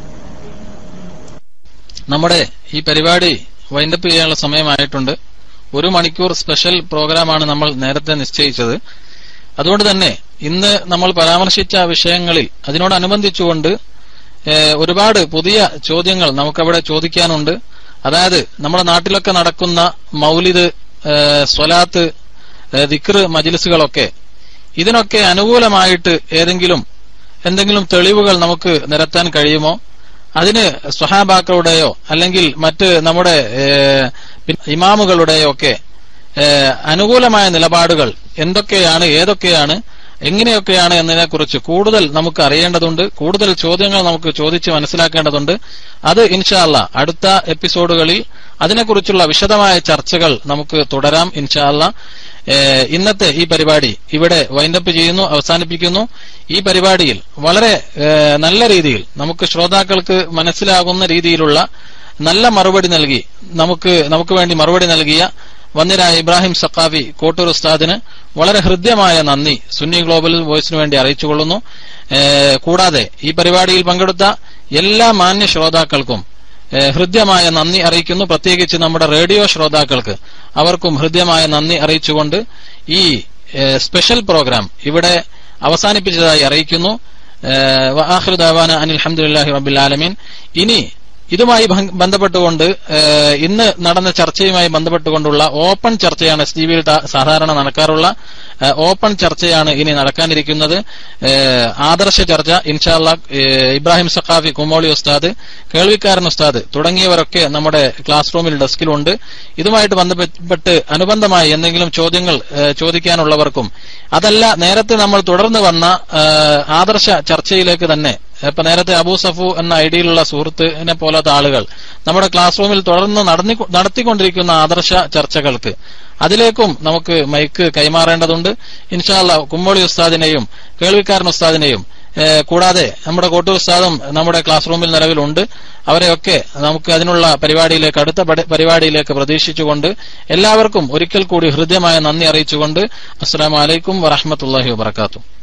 Speaker 1: നമ്മുടെ ഈ പരിപാടി വൈൻഡപ്പ് ചെയ്യാനുള്ള സമയമായിട്ടുണ്ട് ഒരു മണിക്കൂർ സ്പെഷ്യൽ പ്രോഗ്രാമാണ് നമ്മൾ നേരത്തെ നിശ്ചയിച്ചത് അതുകൊണ്ട് തന്നെ ഇന്ന് നമ്മൾ പരാമർശിച്ച വിഷയങ്ങളിൽ അതിനോടനുബന്ധിച്ചുകൊണ്ട് ഏഹ്, ഒരുപാട് പുതിയ ചോദ്യങ്ങൾ നമുക്കവിടെ ചോദിക്കാനുണ്ട് അതായത് നമ്മുടെ നാട്ടിലൊക്കെ നടക്കുന്ന മൗലിദ് ഏഹ്, സ്വലാത്ത് ഏഹ്, ദിക്ർ മജിലിസുകളൊക്കെ ഇതിനൊക്കെ അനുകൂലമായിട്ട് ഏതെങ്കിലും എന്തെങ്കിലും തെളിവുകൾ നമുക്ക് നിരത്താൻ കഴിയുമോ അതിന് സ്വഹാബാക്കളുടെയോ അല്ലെങ്കിൽ മറ്റ് നമ്മുടെ ഏഹ്, പി- ഇമാമുകളുടെയോ ഒക്കെ ഏഹ്, അനുകൂലമായ നിലപാടുകൾ എന്തൊക്കെയാണ് ഏതൊക്കെയാണ് എങ്ങനെയൊക്കെയാണ് എന്നതിനെക്കുറിച്ച് കൂടുതൽ നമുക്ക് അറിയേണ്ടതുണ്ട് കൂടുതൽ ചോദ്യങ്ങൾ നമുക്ക് ചോദിച്ച് മനസ്സിലാക്കേണ്ടതുണ്ട് അത് ഇൻഷാല്ല അടുത്ത എപ്പിസോഡുകളിൽ അതിനെക്കുറിച്ചുള്ള വിശദമായ ചർച്ചകൾ നമുക്ക് തുടരാം ഇൻഷാല്ല ഏഹ്, ഇന്നത്തെ ഈ പരിപാടി ഇവിടെ വൈൻഡപ്പ് ചെയ്യുന്നു അവസാനിപ്പിക്കുന്നു ഈ പരിപാടിയിൽ വളരെ ഏഹ്, നല്ല രീതിയിൽ നമുക്ക് ശ്രോതാക്കൾക്ക് മനസ്സിലാകുന്ന രീതിയിലുള്ള നല്ല മറുപടി നൽകി നമുക്ക് നമുക്ക് വേണ്ടി മറുപടി നൽകിയ വന്നിരായ ഇബ്രാഹിം സക്കാഫി കോട്ടൂർ ഉസ്താദിന് വളരെ ഹൃദ്യമായ നന്ദി സുന്നി ഗ്ലോബൽ വോയിസിന് വേണ്ടി അറിയിച്ചുകൊള്ളുന്നു ഏഹ്, കൂടാതെ ഈ പരിപാടിയിൽ പങ്കെടുത്ത എല്ലാ മാന്യ ശ്രോതാക്കൾക്കും ഏഹ്, ഹൃദ്യമായ നന്ദി അറിയിക്കുന്നു പ്രത്യേകിച്ച് നമ്മുടെ റേഡിയോ ശ്രോതാക്കൾക്ക് അവർക്കും ഹൃദ്യമായ നന്ദി അറിയിച്ചുകൊണ്ട് ഈ ഏഹ്, സ്പെഷ്യൽ പ്രോഗ്രാം ഇവിടെ അവസാനിപ്പിച്ചതായി അറിയിക്കുന്നു ഏഹ്, വആഖിറു ദഅവാന അനിൽ ഹംദുലില്ലാഹി റബ്ബിൽ ആലമീൻ ഇനി ഇതുമായി ഭം- ബന്ധപ്പെട്ടുകൊണ്ട് ഏഹ്, ഇന്ന് നടന്ന ചർച്ചയുമായി ബന്ധപ്പെട്ടുകൊണ്ടുള്ള ഓപ്പൺ ചർച്ചയാണ് എസ് ടി വിയിൽ സാധാരണ നടക്കാറുള്ള ഏഹ്, ഓപ്പൺ ചർച്ചയാണ് ഇനി നടക്കാനിരിക്കുന്നത് ഏഹ്, ആദർശ ചർച്ച ഇൻഷാല്ല ഇബ്രാഹിം സഖാഫി കുമോളി ഉസ്താദ് കേൾവിക്കാരൻ ഉസ്താദ് തുടങ്ങിയവരൊക്കെ നമ്മുടെ ക്ലാസ് റൂമിൽ ഡെസ്കിലുണ്ട് ഇതുമായിട്ട് ബന്ധപ്പെട്ട് അനുബന്ധമായി എന്തെങ്കിലും ചോദ്യങ്ങൾ ഏഹ്, ചോദിക്കാനുള്ളവർക്കും അതല്ല നേരത്തെ നമ്മൾ തുടർന്ന് വന്ന ഏഹ്, ആദർശ ചർച്ചയിലേക്ക് തന്നെ ഇപ്പൊ നേരത്തെ അബൂ സഫു എന്ന ഐഡിയിലുള്ള സുഹൃത്തിനെ പോലത്തെ ആളുകൾ നമ്മുടെ ക്ലാസ് റൂമിൽ തുടർന്ന് നടന്നി നടത്തിക്കൊണ്ടിരിക്കുന്ന ആദർശ ചർച്ചകൾക്ക് അതിലേക്കും നമുക്ക് മൈക്ക് കൈമാറേണ്ടതുണ്ട് ഇൻഷാല്ല കുമ്മോളി ഉസ്താദിനെയും കേൾവിക്കാരൻ ഉസ്താദിനെയും ഏഹ്, കൂടാതെ നമ്മുടെ കോട്ടൂർ ഉസ്താദും നമ്മുടെ ക്ലാസ് റൂമിൽ നിലവിലുണ്ട് അവരെയൊക്കെ നമുക്ക് അതിനുള്ള പരിപാടിയിലേക്ക് അടുത്ത പടി- പരിപാടിയിലേക്ക് പ്രതീക്ഷിച്ചുകൊണ്ട് എല്ലാവർക്കും ഒരിക്കൽ കൂടി ഹൃദ്യമായ നന്ദി അറിയിച്ചുകൊണ്ട് അസ്സലാമു അലൈക്കും വറഹമത്തല്ലാഹി വബർക്കാത്തു